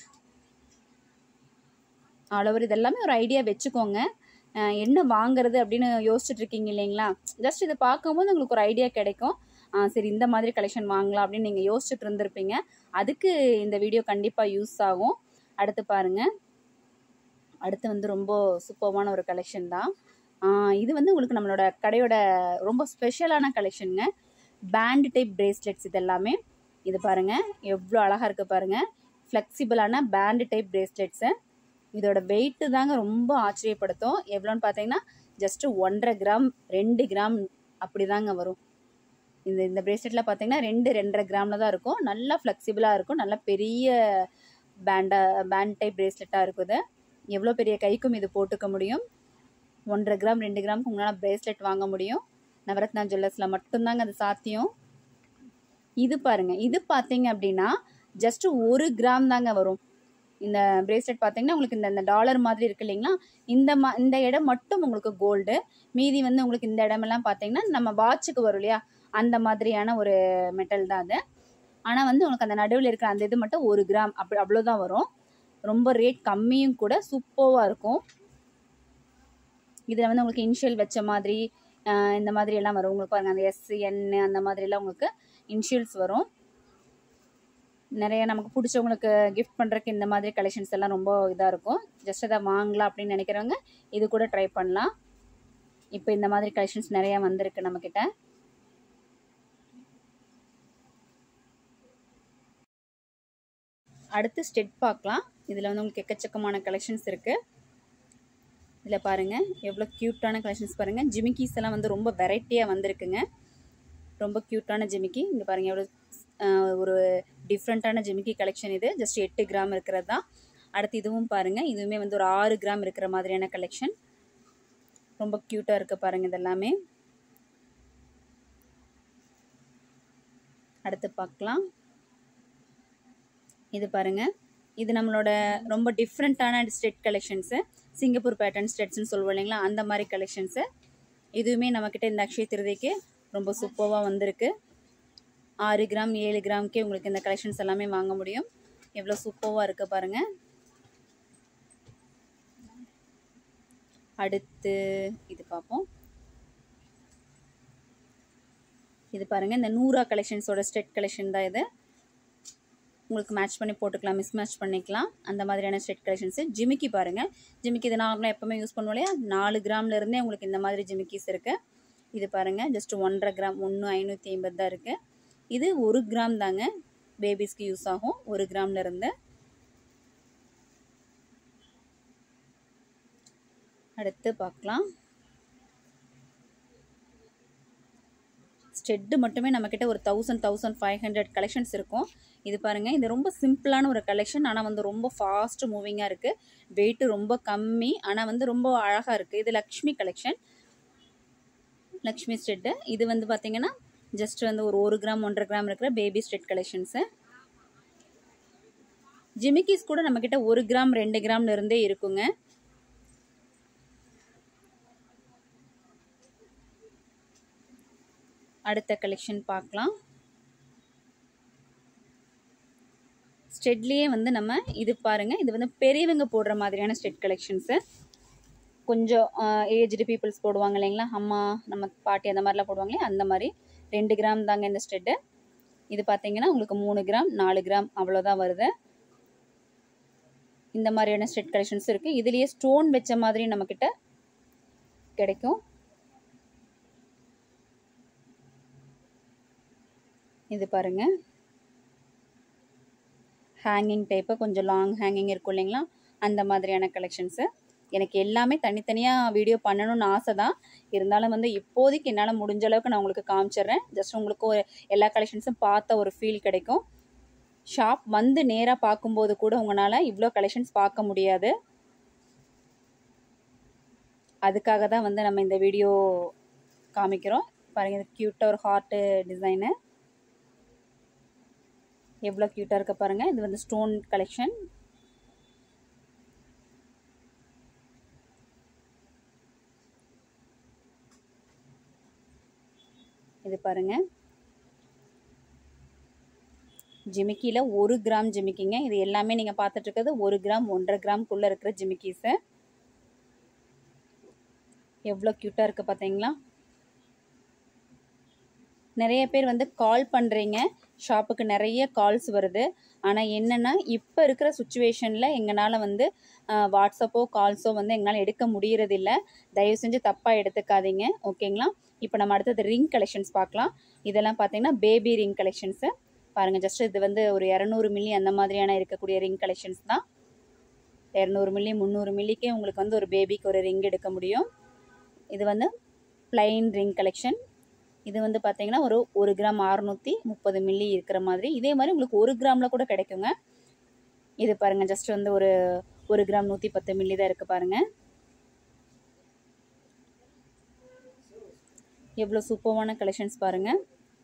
ஆல் ஓவர் இதெல்லாமே ஒரு ஐடியா வச்சுக்கோங்க அஹ் என்ன வாங்குறது அப்படின்னு யோசிச்சுட்டு இருக்கீங்க இல்லைங்களா ஜஸ்ட் இதை பார்க்கும்போது உங்களுக்கு ஒரு ஐடியா கிடைக்கும் ஆ, சரி இந்த மாதிரி கலெக்ஷன் வாங்கலாம் அப்படின்னு நீங்கள் யோசிச்சுட்டு இருந்திருப்பீங்க அதுக்கு இந்த வீடியோ கண்டிப்பாக யூஸ் ஆகும் அடுத்து பாருங்க அடுத்து வந்து ரொம்ப சூப்பர்வான ஒரு கலெக்ஷன் தான் ஆ, இது வந்து உங்களுக்கு நம்மளோட கடையோட ரொம்ப ஸ்பெஷலான கலெக்ஷனுங்க பேண்ட் டைப் பிரேஸ்லெட்ஸ் இது எல்லாமே இது பாருங்க எவ்வளோ அழகாக இருக்குது பாருங்க ஃப்ளெக்சிபிளான பேண்ட் டைப் பிரேஸ்லெட்ஸு இதோட வெயிட்டு தாங்க ரொம்ப ஆச்சரியப்படுத்தும் எவ்வளோன்னு பார்த்தீங்கன்னா ஜஸ்ட்டு ஒன்றரை கிராம் ரெண்டு கிராம் அப்படி தாங்க வரும் இந்த இந்த பிரேஸ்லெட்டில் பார்த்தீங்கன்னா ரெண்டு ரெண்டரை கிராமில் தான் இருக்கும் நல்லா ஃப்ளெக்சிபிளாக இருக்கும் நல்லா பெரிய பேண்டா பேண்ட் டைப் பிரேஸ்லெட்டாக இருக்குது எவ்வளோ பெரிய கைக்கும் இது போட்டுக்க முடியும் ஒன்றரை கிராம் ரெண்டு கிராமுக்கு உங்களால் பிரேஸ்லெட் வாங்க முடியும் நவரத்னா ஜுவல்லர்ஸில் மட்டும்தாங்க அது சாத்தியம் இது பாருங்க இது பார்த்தீங்க அப்படின்னா ஜஸ்ட் ஒரு கிராம் தாங்க வரும் இந்த பிரேஸ்லெட் பார்த்தீங்கன்னா உங்களுக்கு இந்த இந்த டாலர் மாதிரி இருக்கு இல்லைங்களா இந்த மா இந்த இடம் மட்டும் உங்களுக்கு கோல்டு மீதி வந்து உங்களுக்கு இந்த இடமெல்லாம் பார்த்தீங்கன்னா நம்ம வாட்சுக்கு வரும் இல்லையா அந்த மாதிரியான ஒரு மெட்டல் தான் அது ஆனால் வந்து உங்களுக்கு அந்த நடுவில் இருக்கிற அந்த இது மட்டும் ஒரு கிராம் அப்படி அவ்வளோதான் வரும் ரொம்ப ரேட் கம்மியும் கூட சூப்பராக இருக்கும் இதில் வந்து உங்களுக்கு இனிஷியல் வச்ச மாதிரி ஆஹ் இந்த மாதிரி எல்லாம் வரும் உங்களுக்கு பாருங்க அந்த எஸ் என் அந்த மாதிரிலாம் உங்களுக்கு இனிஷியல்ஸ் வரும் நிறைய நமக்கு பிடிச்சவங்களுக்கு கிஃப்ட் பண்ணுறதுக்கு இந்த மாதிரி கலெக்ஷன்ஸ் எல்லாம் ரொம்ப இதாக இருக்கும் ஜஸ்ட் அதை வாங்கலாம் அப்படின்னு நினைக்கிறவங்க இது கூட ட்ரை பண்ணலாம் இப்போ இந்த மாதிரி கலெக்ஷன்ஸ் நிறைய வந்திருக்கு நம்மக்கிட்ட அடுத்து ஸ்டெட் பார்க்கலாம் இதில் வந்து உங்களுக்கு எக்கச்சக்கமான கலெக்ஷன்ஸ் இருக்குது இதில் பாருங்கள் எவ்வளோ க்யூட்டான கலெக்ஷன்ஸ் பாருங்கள் ஜிமிக்கீஸ் எல்லாம் வந்து ரொம்ப வெரைட்டியாக வந்திருக்குங்க ரொம்ப க்யூட்டான ஜிமிக்கி இங்கே பாருங்கள் எவ்வளோ ஆஹ், ஒரு டிஃப்ரெண்ட்டான ஜிமிக்கி கலெக்ஷன் இது ஜஸ்ட் எட்டு கிராம் இருக்கிறது தான் அடுத்து இதுவும் பாருங்கள் இதுவுமே வந்து ஒரு ஆறு கிராம் இருக்கிற மாதிரியான கலெக்ஷன் ரொம்ப க்யூட்டாக இருக்குது பாருங்கள் இதெல்லாமே அடுத்து பார்க்கலாம் இது பாருங்க இது நம்மளோட ரொம்ப டிஃப்ரெண்ட்டான ஸ்டெட் கலெக்ஷன்ஸு சிங்கப்பூர் பேட்டர்ன் ஸ்டெட்ஸ்னு சொல்லுவோம் இல்லைங்களா அந்த மாதிரி கலெக்ஷன்ஸு இதுவுமே நம்மக்கிட்ட இந்த அக்ஷய திருதிக்கு ரொம்ப சூப்பராக வந்திருக்கு ஆறு கிராம் ஏழு கிராம்க்கே உங்களுக்கு இந்த கலெக்ஷன்ஸ் எல்லாமே வாங்க முடியும் எவ்வளோ சூப்பராக இருக்குது பாருங்கள் அடுத்து இது பார்ப்போம் இது பாருங்கள் இந்த நூறா கலெக்ஷன்ஸோட ஸ்டெட் கலெக்ஷன் தான் இது உங்களுக்கு மேட்ச் பண்ணி போட்டுக்கலாம் மிஸ் மேட்ச் பண்ணிக்கலாம் அந்த மாதிரியான ஸ்டெட் கலெக்ஷன்ஸு ஜிமிக்கி பாருங்கள் ஜிமிக்கி இது நார்மலாக எப்போவுமே யூஸ் பண்ணுவோம் இல்லையா நாலு கிராம்ல இருந்தே உங்களுக்கு இந்த மாதிரி ஜிமிக்கிஸ் இருக்குது இது பாருங்கள் ஜஸ்ட் ஒன்றரை கிராம் ஒன்று ஐநூற்றி ஐம்பது தான் இருக்குது இது ஒரு கிராம் தாங்க பேபிஸ்க்கு யூஸ் ஆகும் ஒரு கிராம்ல இருந்து அடுத்து பார்க்கலாம் ஸ்டெட்டு மட்டுமே நம்மக்கிட்ட ஒரு thousand thousand five hundred collections இருக்கும் இது பாருங்கள் இது ரொம்ப சிம்பிளான ஒரு கலெக்ஷன் ஆனால் வந்து ரொம்ப ஃபாஸ்ட் மூவிங்காக இருக்குது வெயிட்டு ரொம்ப கம்மி ஆனால் வந்து ரொம்ப அழகாக இருக்குது இது லக்ஷ்மி கலெக்ஷன் லக்ஷ்மி ஸ்டெட்டு இது வந்து பார்த்திங்கன்னா ஜஸ்ட் வந்து ஒரு ஒரு கிராம் ஒன்றரை கிராம் இருக்கிற பேபி ஸ்டெட் கலெக்ஷன்ஸு ஜிமிக்கிஸ் கூட நம்மக்கிட்ட ஒரு கிராம் ரெண்டு கிராம்ல இருந்தே இருக்குங்க அடுத்த கலெக்ஷன் பார்க்கலாம் ஸ்டெட்லேயே வந்து நம்ம இது பாருங்கள் இது வந்து பெரியவங்க போடுற மாதிரியான ஸ்டெட் கலெக்ஷன்ஸு கொஞ்சம் ஏஜ்டு பீப்புள்ஸ் போடுவாங்க இல்லைங்களா அம்மா நம்ம பாட்டி அந்த மாதிரிலாம் போடுவாங்களே அந்த மாதிரி ரெண்டு கிராம் தாங்க இந்த ஸ்டெட்டு இது பார்த்தீங்கன்னா உங்களுக்கு மூணு கிராம் நாலு கிராம் அவ்வளோதான் வருது இந்த மாதிரியான ஸ்டெட் கலெக்ஷன்ஸ் இருக்குது இதுலேயே ஸ்டோன் வச்ச மாதிரி நம்மக்கிட்ட கிடைக்கும் இது பாருங்க ஹேங்கிங் டைப்பு கொஞ்சம் லாங் ஹேங்கிங் இருக்கும் இல்லைங்களா அந்த மாதிரியான கலெக்ஷன்ஸு எனக்கு எல்லாமே தனித்தனியாக வீடியோ பண்ணணும்னு ஆசை தான் இருந்தாலும் வந்து இப்போதைக்கு என்னால் முடிஞ்ச அளவுக்கு நான் உங்களுக்கு காமிச்சிடுறேன் ஜஸ்ட் உங்களுக்கு ஒரு எல்லா கலெக்ஷன்ஸும் பார்த்த ஒரு ஃபீல் கிடைக்கும் ஷாப் வந்து நேராக பார்க்கும்போது கூட உங்களால் இவ்வளோ கலெக்ஷன்ஸ் பார்க்க முடியாது அதுக்காக தான் வந்து நம்ம இந்த வீடியோ காமிக்கிறோம் பாருங்கள் இது க்யூட்டாக ஒரு ஹார்ட்டு டிசைனு எவ்வளோ க்யூட்டாக இருக்க பாருங்கள் இது வந்து ஸ்டோன் கலெக்ஷன் இது பாருங்கள் ஜிமிக்கியில் ஒரு கிராம் ஜிமிக்கிங்க இது எல்லாமே நீங்கள் பார்த்துட்டு இருக்கிறது ஒரு கிராம் ஒன்றரை கிராம்குள்ளே இருக்கிற ஜிமிக்கிஸு எவ்வளோ க்யூட்டாக இருக்குது பார்த்தீங்களா நிறைய பேர் வந்து கால் பண்ணுறீங்க ஷாப்புக்கு நிறைய கால்ஸ் வருது ஆனால் என்னென்னா இப்போ இருக்கிற சுச்சுவேஷனில் எங்களால் வந்து வாட்ஸ்அப்போ கால்ஸோ வந்து எங்களால் எடுக்க முடியறதில்ல தயவு செஞ்சு தப்பாக எடுத்துக்காதீங்க ஓகேங்களா இப்போ நம்ம அடுத்தது ரிங் கலெக்ஷன்ஸ் பார்க்கலாம் இதெல்லாம் பார்த்தீங்கன்னா பேபி ரிங் கலெக்ஷன்ஸு பாருங்கள் ஜஸ்ட் இது வந்து ஒரு இரநூறு மில்லி அந்த மாதிரியான இருக்கக்கூடிய ரிங் கலெக்ஷன்ஸ் தான் இரநூறு மில்லி முந்நூறு மில்லிக்கே உங்களுக்கு வந்து ஒரு பேபிக்கு ஒரு ரிங் எடுக்க முடியும் இது வந்து பிளைன் ரிங் கலெக்ஷன் இது வந்து பார்த்தீங்கன்னா ஒரு ஒரு கிராம் அறுநூற்றி முப்பது மில்லி இருக்கிற மாதிரி இதே மாதிரி உங்களுக்கு ஒரு கிராமில் கூட கிடைக்குங்க இது பாருங்கள் ஜஸ்ட் வந்து ஒரு ஒரு கிராம் நூற்றி பத்து மில்லி தான் இருக்குது பாருங்கள் எவ்வளோ சூப்பர்வான கலெக்ஷன்ஸ் பாருங்கள்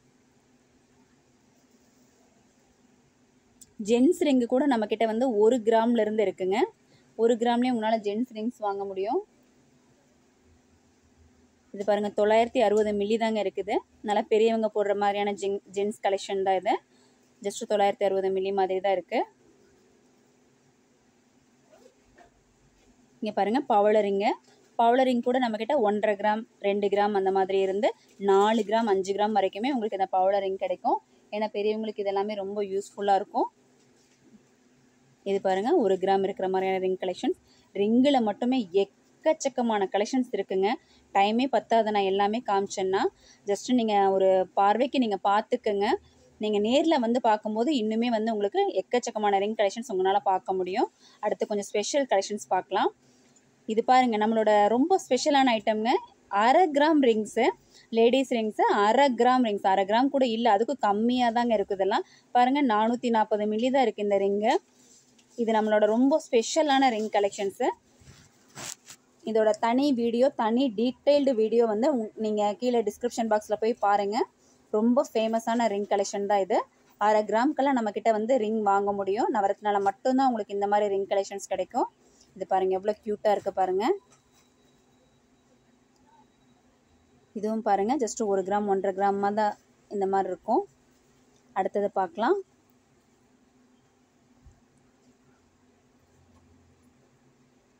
ஜென்ஸ் ரிங்கு கூட நம்மக்கிட்ட வந்து ஒரு கிராம்ல இருந்து இருக்குங்க ஒரு கிராம்லேயே உங்களால் ஜென்ஸ் ரிங்ஸ் வாங்க முடியும் இது பாருங்கள் தொள்ளாயிரத்தி அறுபது மில்லி தாங்க இருக்குது நல்லா பெரியவங்க போடுற மாதிரியான ஜென் ஜென்ஸ் கலெக்ஷன் தான் இது ஜஸ்ட் தொள்ளாயிரத்தி அறுபது மில்லி மாதிரி தான் இருக்குது இங்கே பாருங்கள் பவளரிங்க பவளரிங் கூட நம்மக்கிட்ட ஒன்றரை கிராம் ரெண்டு கிராம் அந்த மாதிரி இருந்து நாலு கிராம் அஞ்சு கிராம் வரைக்குமே உங்களுக்கு இந்த பவளரிங் கிடைக்கும் ஏன்னா பெரியவங்களுக்கு இதெல்லாமே ரொம்ப யூஸ்ஃபுல்லாக இருக்கும் இது பாருங்கள் ஒரு கிராம் இருக்கிற மாதிரியான ரிங் கலெக்ஷன்ஸ் ரிங்கில் மட்டுமே எக்கச்சக்கமான கலெக்ஷன்ஸ் இருக்குங்க டைமே பத்தாது நான் எல்லாமே காமிச்சேன்னா ஜஸ்ட்டு நீங்கள் ஒரு பார்வைக்கு நீங்கள் பார்த்துக்கங்க நீங்கள் நேரில் வந்து பார்க்கும்போது இன்னுமே வந்து உங்களுக்கு எக்கச்சக்கமான ரிங் கலெக்ஷன்ஸ் உங்களால் பார்க்க முடியும் அடுத்து கொஞ்சம் ஸ்பெஷல் கலெக்ஷன்ஸ் பார்க்கலாம் இது பாருங்க நம்மளோட ரொம்ப ஸ்பெஷலான ஐட்டம்ங்க அரை கிராம் ரிங்ஸு லேடிஸ் ரிங்ஸு அரை கிராம் ரிங்ஸ் அரை கிராம் கூட இல்லை அதுக்கும் கம்மியாக தாங்க இருக்குது இதெல்லாம் பாருங்கள் நானூற்றி நாற்பது மில்லி தான் இருக்குது இந்த ரிங்கு இது நம்மளோட ரொம்ப ஸ்பெஷலான ரிங் கலெக்ஷன்ஸு இதோட தனி வீடியோ தனி டீட்டெயில்டு வீடியோ வந்து நீங்கள் கீழே டிஸ்கிரிப்ஷன் பாக்ஸில் போய் பாருங்கள் ரொம்ப ஃபேமஸான ரிங் கலெக்ஷன் தான் இது அரை கிராம்க்கெல்லாம் நம்மக்கிட்ட வந்து ரிங் வாங்க முடியும் நவரத்னால மட்டும்தான் உங்களுக்கு இந்த மாதிரி ரிங் கலெக்ஷன்ஸ் கிடைக்கும் இது பாருங்கள் எவ்வளோ க்யூட்டாக இருக்குது பாருங்கள் இதுவும் பாருங்கள் ஜஸ்ட் ஒரு கிராம் ஒன்றரை கிராமாக தான் இந்த மாதிரி இருக்கும் அடுத்தது பார்க்கலாம்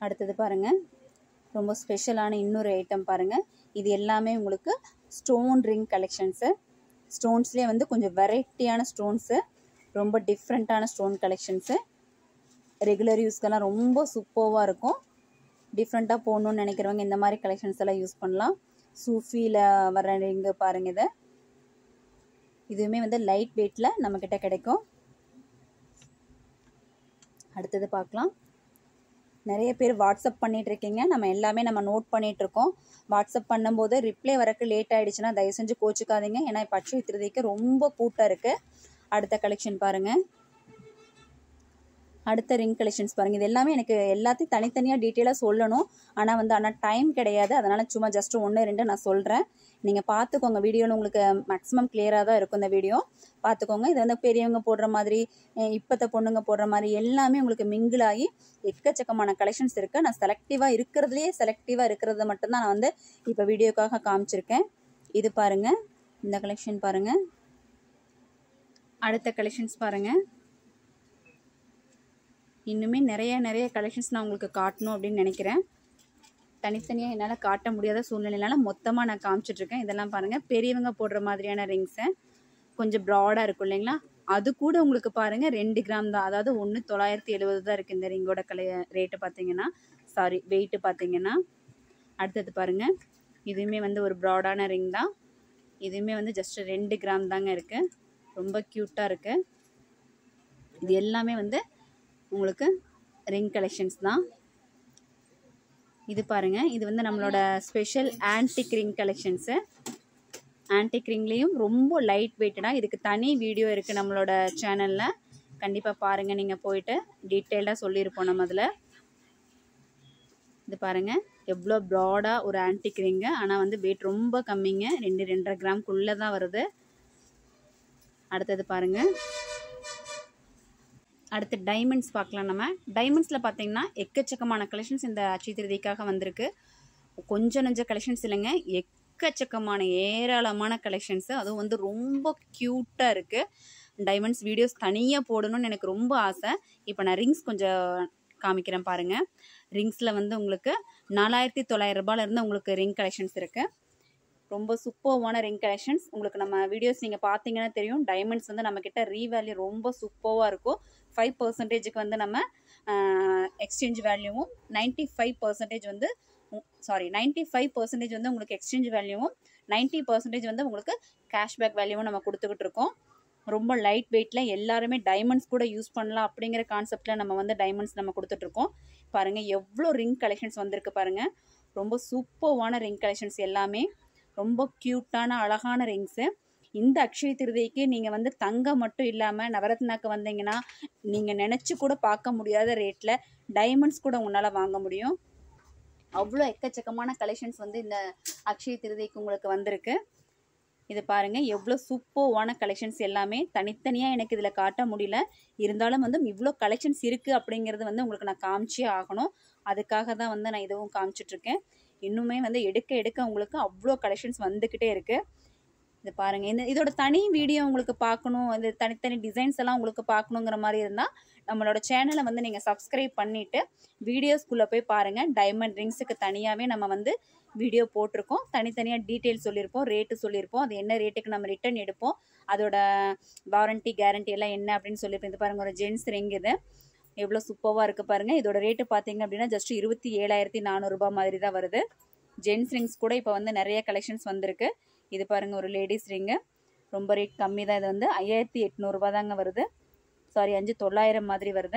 அடுத்தது பாருங்கள் ரொம்ப ஸ்பெஷலான இன்னொரு ஐட்டம் பாருங்கள் இது எல்லாமே உங்களுக்கு ஸ்டோன் ரிங் கலெக்ஷன்ஸு ஸ்டோன்ஸ்லேயே வந்து கொஞ்சம் வெரைட்டியான ஸ்டோன்ஸு ரொம்ப டிஃப்ரெண்ட்டான ஸ்டோன் கலெக்ஷன்ஸு ரெகுலர் யூஸ்க்கெல்லாம் ரொம்ப சூப்பர்வாக இருக்கும் டிஃப்ரெண்ட்டாக போகணுன்னு நினைக்கிறவங்க இந்த மாதிரி கலெக்ஷன்ஸ் எல்லாம் யூஸ் பண்ணலாம் சூஃபியில் வர ரிங்கு பாருங்கள் இதை இதுவுமே வந்து லைட் வெயிட்டில் நம்மக்கிட்ட கிடைக்கும் அடுத்தது பார்க்கலாம் நிறைய பேர் வாட்ஸ்அப் பண்ணிட்டு இருக்கீங்க நம்ம எல்லாமே நம்ம நோட் பண்ணிட்டு இருக்கோம் வாட்ஸ்அப் பண்ணும்போது ரிப்ளை வரக்கு லேட் ஆயிடுச்சுன்னா தயவு செஞ்சு கோச்சுக்காதீங்க ஏன்னா இப்போ அச்சு திருதிக்கு ரொம்ப கூட்டம் இருக்கு அடுத்த கலெக்ஷன் பாருங்க அடுத்த ரிங் கலெக்ஷன்ஸ் பாருங்க இது எல்லாமே எனக்கு எல்லாத்தையும் தனித்தனியாக டீட்டெயிலாக சொல்லணும் ஆனால் வந்து ஆனால் டைம் கிடையாது அதனால சும்மா ஜஸ்ட் ஒன்று ரெண்டு நான் சொல்கிறேன் நீங்கள் பார்த்துக்கோங்க வீடியோவில் உங்களுக்கு மேக்ஸிமம் கிளியராக தான் இருக்கும் இந்த வீடியோ பார்த்துக்கோங்க இது வந்து பெரியவங்க போடுற மாதிரி அஹ் இப்பத்த பொண்ணுங்க போடுற மாதிரி எல்லாமே உங்களுக்கு மிங்கிள் ஆகி எக்கச்சக்கமான கலெக்ஷன்ஸ் இருக்குது நான் செலக்டிவாக இருக்கிறதுலையே செலக்டிவாக இருக்கிறத மட்டும்தான் நான் வந்து இப்போ வீடியோக்காக காமிச்சிருக்கேன் இது பாருங்கள் இந்த கலெக்ஷன் பாருங்கள் அடுத்த கலெக்ஷன்ஸ் பாருங்கள் இன்னுமே நிறைய நிறைய கலெக்ஷன்ஸ் நான் உங்களுக்கு காட்டணும் அப்படின்னு நினைக்கிறேன் தனித்தனியாக என்னால் காட்ட முடியாத சூழ்நிலைனால மொத்தமாக நான் காமிச்சிட்ருக்கேன் இதெல்லாம் பாருங்கள் பெரியவங்க போடுற மாதிரியான ரிங்ஸை கொஞ்சம் ப்ராடாக இருக்கும் இல்லைங்களா அது கூட உங்களுக்கு பாருங்கள் ரெண்டு கிராம் தான் அதாவது ஒன்று தொள்ளாயிரத்தி எழுபது தான் இருக்குது இந்த ரிங்கோட கலை ரேட்டு பார்த்தீங்கன்னா சாரி வெயிட்டு பார்த்தீங்கன்னா அடுத்தது பாருங்கள் இதுவுமே வந்து ஒரு ப்ராடான ரிங் தான் இதுவுமே வந்து ஜஸ்ட் ரெண்டு கிராம் தாங்க இருக்குது ரொம்ப க்யூட்டாக இருக்குது இது எல்லாமே வந்து உங்களுக்கு ரிங் கலெக்ஷன்ஸ் தான் இது பாருங்க இது வந்து நம்மளோட special antique ring collections antique ரிங்லேயும் ரொம்ப லைட் வெயிட்டடாக இதுக்கு தனி வீடியோ இருக்குது நம்மளோட சேனலில் கண்டிப்பாக பாருங்கள் நீங்கள் போயிட்டு டீட்டெயில்டாக சொல்லியிருப்போம் நம்ம அதில் இது பாருங்கள் எவ்வளோ ப்ராடாக ஒரு ஆன்டிக் ரிங்கு ஆனால் வந்து வெயிட் ரொம்ப கம்மிங்க ரெண்டு ரெண்டரை கிராம்குள்ளே தான் வருது அடுத்தது பாருங்கள் அடுத்து டைமண்ட்ஸ் பார்க்கலாம் நம்ம டைமண்ட்ஸில் பார்த்தீங்கன்னா எக்கச்சக்கமான கலெக்ஷன்ஸ் இந்த அச்சய திருதிக்காக வந்திருக்கு கொஞ்சம் நஞ்ச கலெக்ஷன்ஸ் இல்லைங்க எக்கச்சக்கமான ஏராளமான கலெக்ஷன்ஸு அதுவும் வந்து ரொம்ப க்யூட்டாக இருக்குது டைமண்ட்ஸ் வீடியோஸ் தனியாக போடணும்னு எனக்கு ரொம்ப ஆசை இப்போ நான் ரிங்ஸ் கொஞ்சம் காமிக்கிறேன் பாருங்கள் ரிங்ஸில் வந்து உங்களுக்கு நாலாயிரத்தி தொள்ளாயிரம் ரூபாயிலேருந்து உங்களுக்கு ரிங் கலெக்ஷன்ஸ் இருக்குது ரொம்ப சூப்பர்வான ரிங் கலெக்ஷன்ஸ் உங்களுக்கு நம்ம வீடியோஸ் நீங்கள் பார்த்தீங்கன்னா தெரியும் டைமண்ட்ஸ் வந்து நம்மக்கிட்ட ரீவேல்யூ ரொம்ப சூப்பராக இருக்கும் ஃபைவ் பர்சன்டேஜுக்கு வந்து நம்ம எக்ஸ்சேஞ்ச் வேல்யூவும் நைன்ட்டி ஃபைவ் பர்சன்டேஜ் வந்து சாரி நைன்ட்டி ஃபைவ் பர்சன்டேஜ் வந்து உங்களுக்கு எக்ஸ்சேஞ்ச் வேல்யூவும் நைன்ட்டி பர்சன்டேஜ் வந்து உங்களுக்கு கேஷ்பேக் வேல்யூவும் நம்ம கொடுத்துக்கிட்டு இருக்கோம் ரொம்ப லைட் வெயிட்டில் எல்லாருமே டைமண்ட்ஸ் கூட யூஸ் பண்ணலாம் அப்படிங்கிற கான்செப்டில் நம்ம வந்து டைமண்ட்ஸ் நம்ம கொடுத்துட்ருக்கோம் பாருங்கள் எவ்வளோ ரிங் கலெக்ஷன்ஸ் வந்திருக்கு பாருங்கள் ரொம்ப சூப்பர்வான ரிங் கலெக்ஷன்ஸ் எல்லாமே ரொம்ப க்யூட்டான அழகான ரிங்ஸு இந்த அக்ஷய திருதிக்கு நீங்கள் வந்து தங்கம் மட்டும் இல்லாமல் நவரத்னாக்கு வந்தீங்கன்னா நீங்கள் நினச்சி கூட பார்க்க முடியாத ரேட்டில் டைமண்ட்ஸ் கூட உங்களால் வாங்க முடியும் அவ்வளோ எக்கச்சக்கமான கலெக்ஷன்ஸ் வந்து இந்த அக்ஷய திருதிக்கு உங்களுக்கு வந்திருக்கு இது பாருங்க எவ்வளோ சூப்பர்வான கலெக்ஷன்ஸ் எல்லாமே தனித்தனியாக எனக்கு இதில் காட்ட முடியல இருந்தாலும் வந்து இவ்வளோ கலெக்ஷன்ஸ் இருக்குது அப்படிங்கிறது வந்து உங்களுக்கு நான் காமிச்சே ஆகணும் அதுக்காக தான் வந்து நான் இதுவும் காமிச்சிட்ருக்கேன் இன்னுமே வந்து எடுக்க எடுக்க உங்களுக்கு அவ்வளோ கலெக்ஷன்ஸ் வந்துக்கிட்டே இருக்குது இது பாருங்கள் இந்த இதோட தனி வீடியோ உங்களுக்கு பார்க்கணும் இந்த தனித்தனி டிசைன்ஸ் எல்லாம் உங்களுக்கு பார்க்கணுங்கிற மாதிரி இருந்தால் நம்மளோட சேனலை வந்து நீங்கள் சப்ஸ்கிரைப் பண்ணிவிட்டு வீடியோஸ்குள்ளே போய் பாருங்கள் டைமண்ட் ரிங்ஸுக்கு தனியாகவே நம்ம வந்து வீடியோ போட்டிருக்கோம் தனித்தனியாக டீட்டெயில் சொல்லியிருப்போம் ரேட்டு சொல்லியிருப்போம் அது என்ன ரேட்டுக்கு நம்ம ரிட்டர்ன் எடுப்போம் அதோட வாரண்ட்டி கேரண்டி எல்லாம் என்ன அப்படின்னு சொல்லியிருப்போம் இது பாருங்கள் ஒரு ஜென்ஸ் ரிங் இது எவ்வளோ சூப்பராக இருக்குது பாருங்கள் இதோட ரேட்டு பார்த்தீங்க அப்படின்னா ஜஸ்ட் இருபத்தி ஏழாயிரத்தி நானூறுரூபா மாதிரி தான் வருது ஜென்ஸ் ரிங்ஸ் கூட இப்போ வந்து நிறைய கலெக்ஷன்ஸ் வந்திருக்கு இது பாருங்கள் ஒரு லேடிஸ் ரிங்கு ரொம்ப ரேட் கம்மி தான் இது வந்து ஐயாயிரத்தி எட்நூறுபா தாங்க வருது சாரி அஞ்சு தொள்ளாயிரம் மாதிரி வருது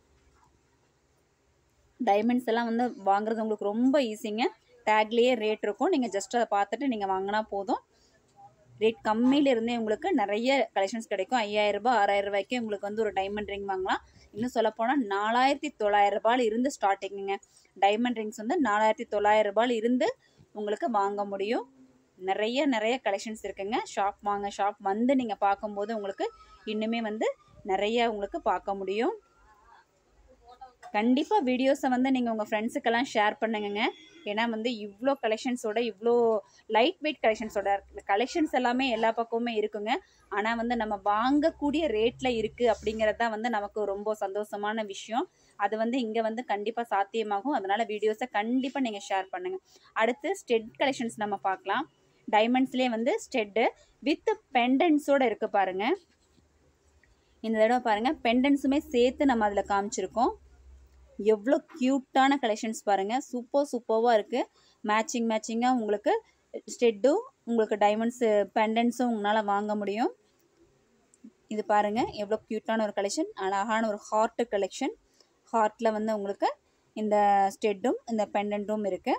டைமண்ட்ஸ் எல்லாம் வந்து வாங்குறது உங்களுக்கு ரொம்ப ஈஸிங்க டேக்லேயே ரேட் இருக்கும் நீங்கள் ஜஸ்ட் அதை பார்த்துட்டு நீங்கள் வாங்கினா போதும் ரேட் கம்மியில இருந்தே உங்களுக்கு நிறைய கலெக்ஷன்ஸ் கிடைக்கும் ஐயாயிரம் ரூபாய் ஆறாயிரம் ரூபாய்க்கு உங்களுக்கு வந்து ஒரு டைமண்ட் ரிங் வாங்கலாம் இன்னும் சொல்ல போனால் நாலாயிரத்தி தொள்ளாயிரம் ரூபாயில் இருந்து ஸ்டார்டிங்குங்க டைமண்ட் ரிங்ஸ் வந்து நாலாயிரத்தி தொள்ளாயிரம் ரூபாயில் இருந்து உங்களுக்கு வாங்க முடியும் நிறைய நிறைய கலெக்ஷன்ஸ் இருக்குங்க ஷாப் வாங்க ஷாப் வந்து நீங்கள் பார்க்கும்போது உங்களுக்கு இன்னுமே வந்து நிறைய உங்களுக்கு பார்க்க முடியும் கண்டிப்பாக வீடியோஸை வந்து நீங்கள் உங்கள் ஃப்ரெண்ட்ஸுக்கெல்லாம் ஷேர் பண்ணுங்கங்க ஏன்னா வந்து இவ்வளோ கலெக்ஷன்ஸோட இவ்வளோ லைட் வெயிட் கலெக்ஷன்ஸோட கலெக்ஷன்ஸ் எல்லாமே எல்லா பக்கமுமே இருக்குங்க ஆனால் வந்து நம்ம வாங்கக்கூடிய ரேட்டில் இருக்குது அப்படிங்கிறது தான் வந்து நமக்கு ரொம்ப சந்தோஷமான விஷயம் அது வந்து இங்கே வந்து கண்டிப்பாக சாத்தியமாகும் அதனால் வீடியோஸை கண்டிப்பாக நீங்கள் ஷேர் பண்ணுங்கள் அடுத்து ஸ்டெட் கலெக்ஷன்ஸ் நம்ம பார்க்கலாம் டைமண்ட்ஸ்லேயே வந்து ஸ்டெட்டு வித் பெண்டன்ஸோடு இருக்குது பாருங்கள் இந்த தடவை பாருங்கள் பெண்டன்ஸுமே சேர்த்து நம்ம அதில் காமிச்சிருக்கோம் எவ்வளோ க்யூட்டான கலெக்ஷன்ஸ் பாருங்கள் சூப்பர் சூப்பராக இருக்குது மேட்சிங் மேட்சிங்காக உங்களுக்கு ஸ்டெட்டும் உங்களுக்கு டைமண்ட்ஸு பெண்டன்ஸும் உங்களால் வாங்க முடியும் இது பாருங்கள் எவ்வளோ க்யூட்டான ஒரு கலெக்ஷன் அழகான ஒரு ஹார்ட்டு கலெக்ஷன் ஹார்ட்டில் வந்து உங்களுக்கு இந்த ஸ்டெட்டும் இந்த பெண்டன்ட்டும் இருக்குது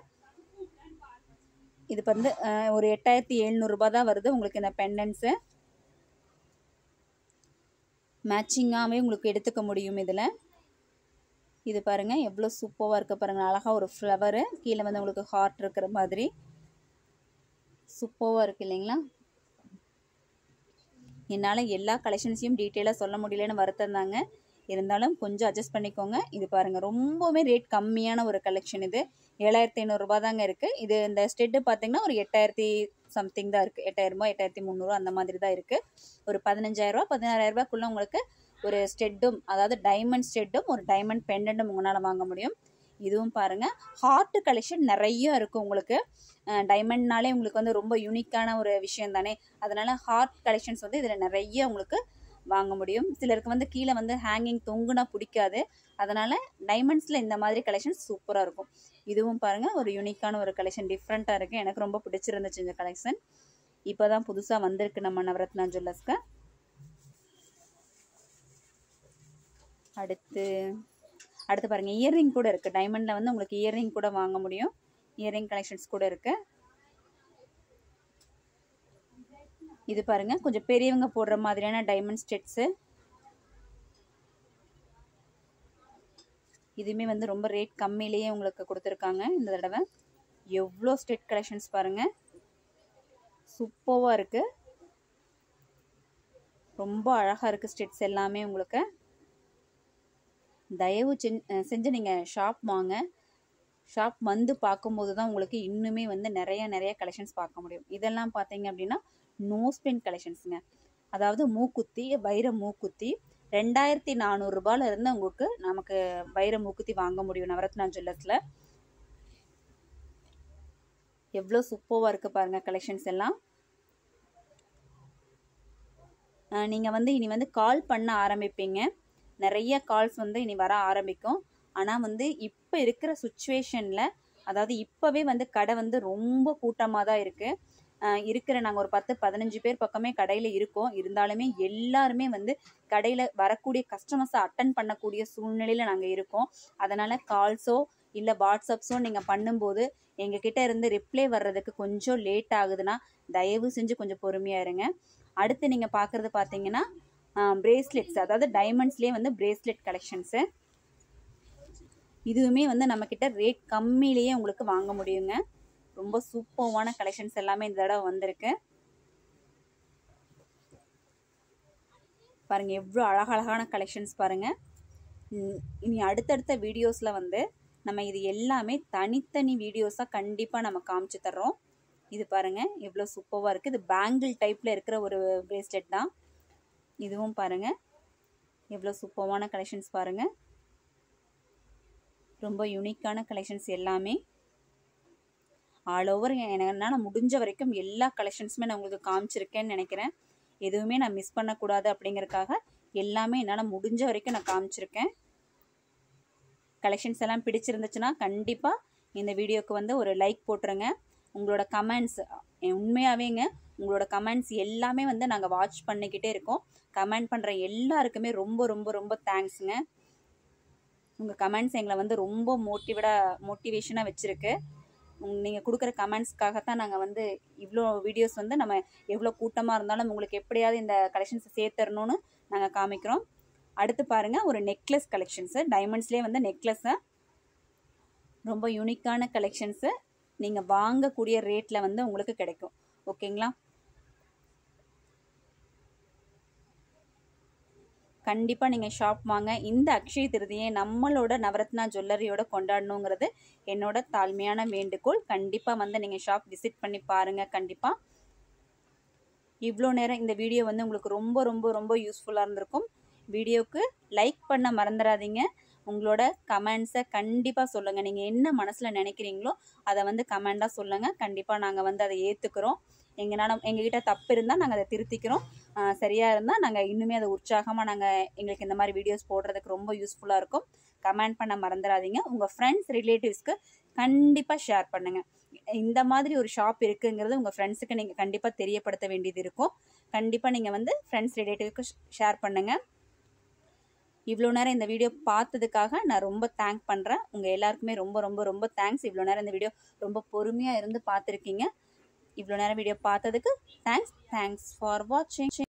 இது வந்து அஹ், ஒரு எட்டாயிரத்தி எழுநூறுபா தான் வருது உங்களுக்கு இந்த பெண்டன்ஸு மேட்சிங்காகவே உங்களுக்கு எடுத்துக்க முடியும் இதில் இது பாருங்கள் எவ்வளோ சூப்பராக இருக்க பாருங்கள் அழகாக ஒரு ஃப்ளவரு கீழே வந்து உங்களுக்கு ஹார்ட் இருக்கிற மாதிரி சூப்பராக இருக்கு இல்லைங்களா என்னால் எல்லா கலெக்ஷன்ஸையும் டீட்டெயிலாக சொல்ல முடியலன்னு வருத்தம் தாங்க இருந்தாலும் கொஞ்சம் அட்ஜஸ்ட் பண்ணிக்கோங்க இது பாருங்கள் ரொம்பவே ரேட் கம்மியான ஒரு கலெக்ஷன் இது ஏழாயிரத்தி ஐநூறுரூபா தாங்க இருக்குது இது இந்த ஸ்டெட்டு பார்த்தீங்கன்னா ஒரு எட்டாயிரத்தி சம்திங் தான் இருக்குது எட்டாயிரரூபா எட்டாயிரத்தி முந்நூறுவா அந்த மாதிரி தான் இருக்குது ஒரு பதினஞ்சாயிரரூபா பதினாறாயிரரூபாக்குள்ளே உங்களுக்கு ஒரு ஸ்டெட்டும் அதாவது டைமண்ட் ஸ்டெட்டும் ஒரு டைமண்ட் பெண்டன்ட்டும் உங்களால் வாங்க முடியும் இதுவும் பாருங்கள் ஹார்ட் கலெக்ஷன் நிறைய இருக்குது உங்களுக்கு டைமண்ட்னாலே உங்களுக்கு வந்து ரொம்ப யூனிக்கான ஒரு விஷயம் தானே அதனால ஹார்ட் கலெக்ஷன்ஸ் வந்து இதில் நிறைய உங்களுக்கு வாங்க முடியும் சிலருக்கு வந்து கீழே வந்து ஹேங்கிங் தொங்குனா பிடிக்காது அதனால டைமண்ட்ஸில் இந்த மாதிரி கலெக்ஷன் சூப்பராக இருக்கும் இதுவும் பாருங்கள் ஒரு யூனிக்கான ஒரு கலெக்ஷன் டிஃப்ரெண்ட்டாக இருக்குது எனக்கு ரொம்ப பிடிச்சிருந்துச்சு இந்த கலெக்ஷன் இப்போ தான் புதுசாக வந்திருக்கு நம்ம நவரத்னா ஜுவல்லர்ஸ்க்கு அடுத்து அடுத்து பாருங்கள் இயர்ரிங் கூட இருக்குது டைமண்டில் வந்து உங்களுக்கு இயர்ரிங் கூட வாங்க முடியும் இயர்ரிங் கலெக்ஷன்ஸ் கூட இருக்குது இது பாருங்க கொஞ்சம் பெரியவங்க போடுற மாதிரியான டைமண்ட் ஸ்டெட்ஸு இதுவுமே வந்து ரொம்ப ரேட் கம்மியிலேயே உங்களுக்கு கொடுத்துருக்காங்க இந்த தடவை எவ்வளோ ஸ்டெட் கலெக்ஷன்ஸ் பாருங்க சூப்பராக இருக்குது ரொம்ப அழகாக இருக்குது ஸ்டெட்ஸ் எல்லாமே உங்களுக்கு தயவு செஞ்- அஹ் செஞ்சு நீங்கள் ஷாப் வாங்க ஷாப் வந்து பார்க்கும்போது தான் உங்களுக்கு இன்னுமே வந்து நிறைய நிறைய கலெக்ஷன்ஸ் பார்க்க முடியும் இதெல்லாம் பார்த்தீங்க அப்படின்னா நோஸ் பென் கலெக்ஷன்ஸுங்க அதாவது மூக்குத்தி வைர மூக்குத்தி ரெண்டாயிரத்தி நானூறுரூபால இருந்து உங்களுக்கு நமக்கு வைர மூக்குத்தி வாங்க முடியும் நவரத்னா ஜுவல்லர்ஸில் எவ்வளோ சூப்பராக இருக்குது பாருங்கள் கலெக்ஷன்ஸ் எல்லாம் நீங்கள் வந்து இனி வந்து கால் பண்ண ஆரம்பிப்பீங்க நிறைய கால்ஸ் வந்து இனி வர ஆரம்பிக்கும் ஆனால் வந்து இப்போ இருக்கிற சுச்சுவேஷனில் அதாவது இப்போவே வந்து கடை வந்து ரொம்ப கூட்டமாக தான் இருக்குது இருக்கிற நாங்கள் ஒரு பத்து பதினஞ்சு பேர் பக்கமே கடையில் இருக்கோம் இருந்தாலுமே எல்லாருமே வந்து கடையில் வரக்கூடிய கஸ்டமர்ஸை அட்டன் பண்ணக்கூடிய சூழ்நிலையில் நாங்கள் இருக்கோம் அதனால் கால்ஸோ இல்லை வாட்ஸ்அப்ஸோ நீங்கள் பண்ணும்போது எங்ககிட்ட இருந்து ரிப்ளை வர்றதுக்கு கொஞ்சம் லேட் ஆகுதுன்னா தயவு செஞ்சு கொஞ்சம் பொறுமையாக இருங்க அடுத்து நீங்கள் பார்க்குறது பார்த்தீங்கன்னா பிரேஸ்லெட்ஸ் அதாவது டைமண்ட்ஸ்லேயே வந்து பிரேஸ்லெட் கலெக்ஷன்ஸு இதுவுமே வந்து நம்மக்கிட்ட ரேட் கம்மியிலேயே உங்களுக்கு வாங்க முடியுங்க ரொம்ப சூப்பர்வான கலெக்ஷன்ஸ் எல்லாமே இந்த தடவை வந்திருக்கு பாருங்க எவ்வளோ அழகழகான கலெக்ஷன்ஸ் பாருங்க ம், இனி அடுத்தடுத்த வீடியோஸில் வந்து நம்ம இது எல்லாமே தனித்தனி வீடியோஸாக கண்டிப்பாக நம்ம காமிச்சு தர்றோம் இது பாருங்க எவ்வளோ சூப்பராக இருக்குது இது பேங்கிள் டைப்பில் இருக்கிற ஒரு பிரேஸ்லெட் தான் இதுவும் பாருங்க எவ்வளோ சூப்பர்வான கலெக்ஷன்ஸ் பாருங்க ரொம்ப யூனிக்கான கலெக்ஷன்ஸ் எல்லாமே ஆல் ஓவர் என்னால் முடிஞ்ச வரைக்கும் எல்லா கலெக்ஷன்ஸுமே நான் உங்களுக்கு காமிச்சிருக்கேன்னு நினைக்கிறேன் எதுவுமே நான் மிஸ் பண்ணக்கூடாது அப்படிங்கறக்காக எல்லாமே என்னால் முடிஞ்ச வரைக்கும் நான் காமிச்சிருக்கேன் கலெக்ஷன்ஸ் எல்லாம் பிடிச்சிருந்துச்சுன்னா கண்டிப்பாக இந்த வீடியோக்கு வந்து ஒரு லைக் போட்டுருங்க உங்களோட கமெண்ட்ஸ் உண்மையாகவேங்க உங்களோட கமெண்ட்ஸ் எல்லாமே வந்து நாங்கள் வாட்ச் பண்ணிக்கிட்டே இருக்கோம் கமெண்ட் பண்ணுற எல்லாருக்குமே ரொம்ப ரொம்ப ரொம்ப தேங்க்ஸுங்க உங்கள் கமெண்ட்ஸ் எங்களை வந்து ரொம்ப மோட்டிவேட்டாக மோட்டிவேஷனாக வச்சுருக்கு நீங்கள் கொடுக்குற கமெண்ட்ஸ்க்காகத்தான் நாங்கள் வந்து இவ்வளோ வீடியோஸ் வந்து நம்ம எவ்வளோ கூட்டமாக இருந்தாலும் உங்களுக்கு எப்படியாவது இந்த கலெக்ஷன்ஸை சேர்த்துடணும்னு நாங்கள் காமிக்கிறோம் அடுத்து பாருங்கள் ஒரு நெக்லஸ் கலெக்ஷன்ஸு டைமண்ட்ஸ்லேயே வந்து நெக்லஸ்ஸை ரொம்ப யூனிக்கான கலெக்ஷன்ஸு நீங்கள் வாங்கக்கூடிய ரேட்டில் வந்து உங்களுக்கு கிடைக்கும் ஓகேங்களா கண்டிப்பாக நீங்கள் ஷாப் வாங்க இந்த அக்ஷய திருதியை நம்மளோட நவரத்னா ஜுவல்லரியோட கொண்டாடணுங்கிறது என்னோட தாழ்மையான வேண்டுகோள் கண்டிப்பாக வந்து நீங்கள் ஷாப் விசிட் பண்ணி பாருங்கள் கண்டிப்பாக இவ்வளோ நேரம் இந்த வீடியோ வந்து உங்களுக்கு ரொம்ப ரொம்ப ரொம்ப யூஸ்ஃபுல்லாக இருந்திருக்கும் வீடியோவுக்கு லைக் பண்ண மறந்துடாதீங்க உங்களோட கமெண்ட்ஸை கண்டிப்பாக சொல்லுங்கள் நீங்கள் என்ன மனசில் நினைக்கிறீங்களோ அதை வந்து கமெண்டாக சொல்லுங்கள் கண்டிப்பாக நாங்கள் வந்து அதை ஏற்றுக்கிறோம் எங்களால் எங்ககிட்ட தப்பு இருந்தால் நாங்கள் அதை திருத்திக்கிறோம் ஆஹ் சரியா இருந்தால் நாங்கள் இன்னுமே அதை உற்சாகமாக நாங்கள் எங்களுக்கு இந்த மாதிரி வீடியோஸ் போடுறதுக்கு ரொம்ப யூஸ்ஃபுல்லாக இருக்கும் கமெண்ட் பண்ண மறந்துடாதீங்க உங்கள் ஃப்ரெண்ட்ஸ் ரிலேட்டிவ்ஸ்க்கு கண்டிப்பாக ஷேர் பண்ணுங்கள் இந்த மாதிரி ஒரு ஷாப் இருக்குங்கிறது உங்கள் ஃப்ரெண்ட்ஸுக்கு நீங்கள் கண்டிப்பாக தெரியப்படுத்த வேண்டியது இருக்கும் கண்டிப்பாக நீங்கள் வந்து ஃப்ரெண்ட்ஸ் ரிலேட்டிவ்க்கு ஷேர் பண்ணுங்கள் இவ்வளோ நேரம் இந்த வீடியோ பார்த்ததுக்காக நான் ரொம்ப தேங்க் பண்ணுறேன் உங்கள் எல்லாருக்குமே ரொம்ப ரொம்ப ரொம்ப தேங்க்ஸ் இவ்வளோ நேரம் இந்த வீடியோ ரொம்ப பொறுமையாக இருந்து பார்த்துருக்கீங்க இவ்வளோ நேரம் வீடியோ பார்த்ததுக்கு தேங்க்ஸ் தேங்க்ஸ் ஃபார் வாட்சிங்